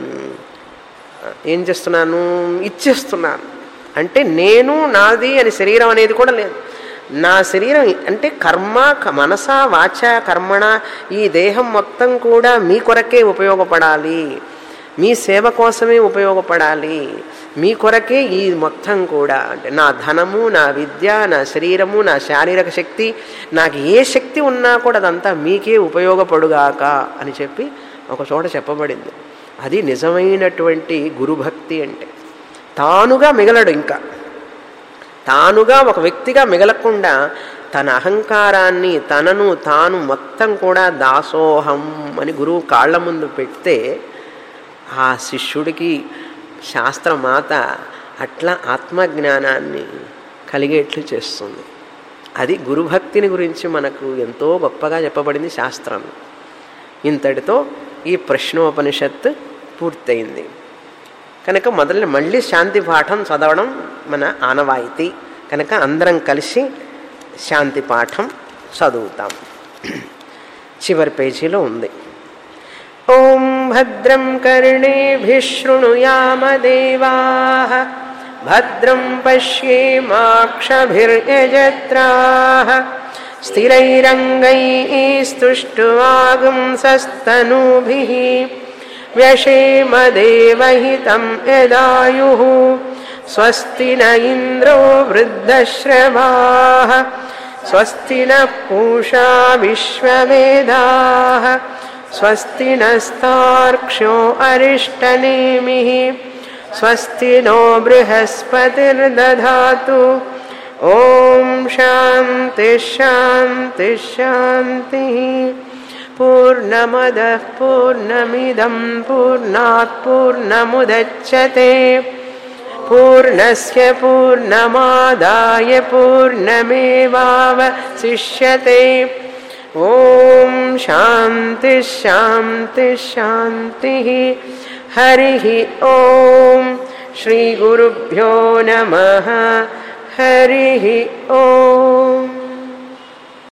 ఏం చేస్తున్నాను ఇచ్చేస్తున్నాను అంటే నేను నాది అని శరీరం అనేది కూడా లేదు నా శరీరం అంటే కర్మ క- మనస వాచ కర్మణ ఈ దేహం మొత్తం కూడా మీ కొరకే ఉపయోగపడాలి మీ సేవ కోసమే ఉపయోగపడాలి మీ కొరకే ఈ మొత్తం కూడా అంటే నా ధనము నా విద్య నా శరీరము నా శారీరక శక్తి నాకు ఏ శక్తి ఉన్నా కూడా అదంతా మీకే ఉపయోగపడుగాక అని చెప్పి ఒక చోట చెప్పబడింది అది నిజమైనటువంటి గురుభక్తి అంటే తానుగా మిగలడు ఇంకా తానుగా ఒక వ్యక్తిగా మిగలకుండా తన అహంకారాన్ని తనను తాను మొత్తం కూడా దాసోహం అని గురువు కాళ్ళ ముందు పెడితే ఆ శిష్యుడికి శాస్త్రమాత అట్లా ఆత్మజ్ఞానాన్ని కలిగేట్లు చేస్తుంది అది గురుభక్తిని గురించి మనకు ఎంతో గొప్పగా చెప్పబడింది శాస్త్రం ఇంతటితో ఈ ప్రశ్నోపనిషత్తు పూర్తయింది కనుక మొదలు మళ్ళీ శాంతి పాఠం చదవడం మన ఆనవాయితీ కనుక అందరం కలిసి శాంతి పాఠం చదువుతాం చివరి పేజీలో ఉంది ఓం భద్రం కర్ణేభిः శృణుయామదేవాः భద్రం పశ్యేమాక్షభిర్యజత్రాः స్థిరైరంగैस्तुष्टुवागुंसस्तनूभिः व्यशेमदेवहितं यदायुः स्वस्ति न इन्द्रो वृद्धश्रवाः स्वस्ति नः पूषा विश्ववेदाः स्वस्ति नस्तार्क्ष्यो अरिष्टनेमिः स्वस्ति नो बृहस्पतिर्दधातु ॐ शान्तिश्शान्तिश्शान्तिः पूर्णमदः पूर्णमिदं पूर्णात् पूर्णमुदच्छते पूर्णस्य पूर्णमादाय पूर्णमेवावशिष्यते ॐ शान्तिः शान्तिः शान्तिः हरिः ॐ श्रीगुरुभ्यो नमः हरिः ॐ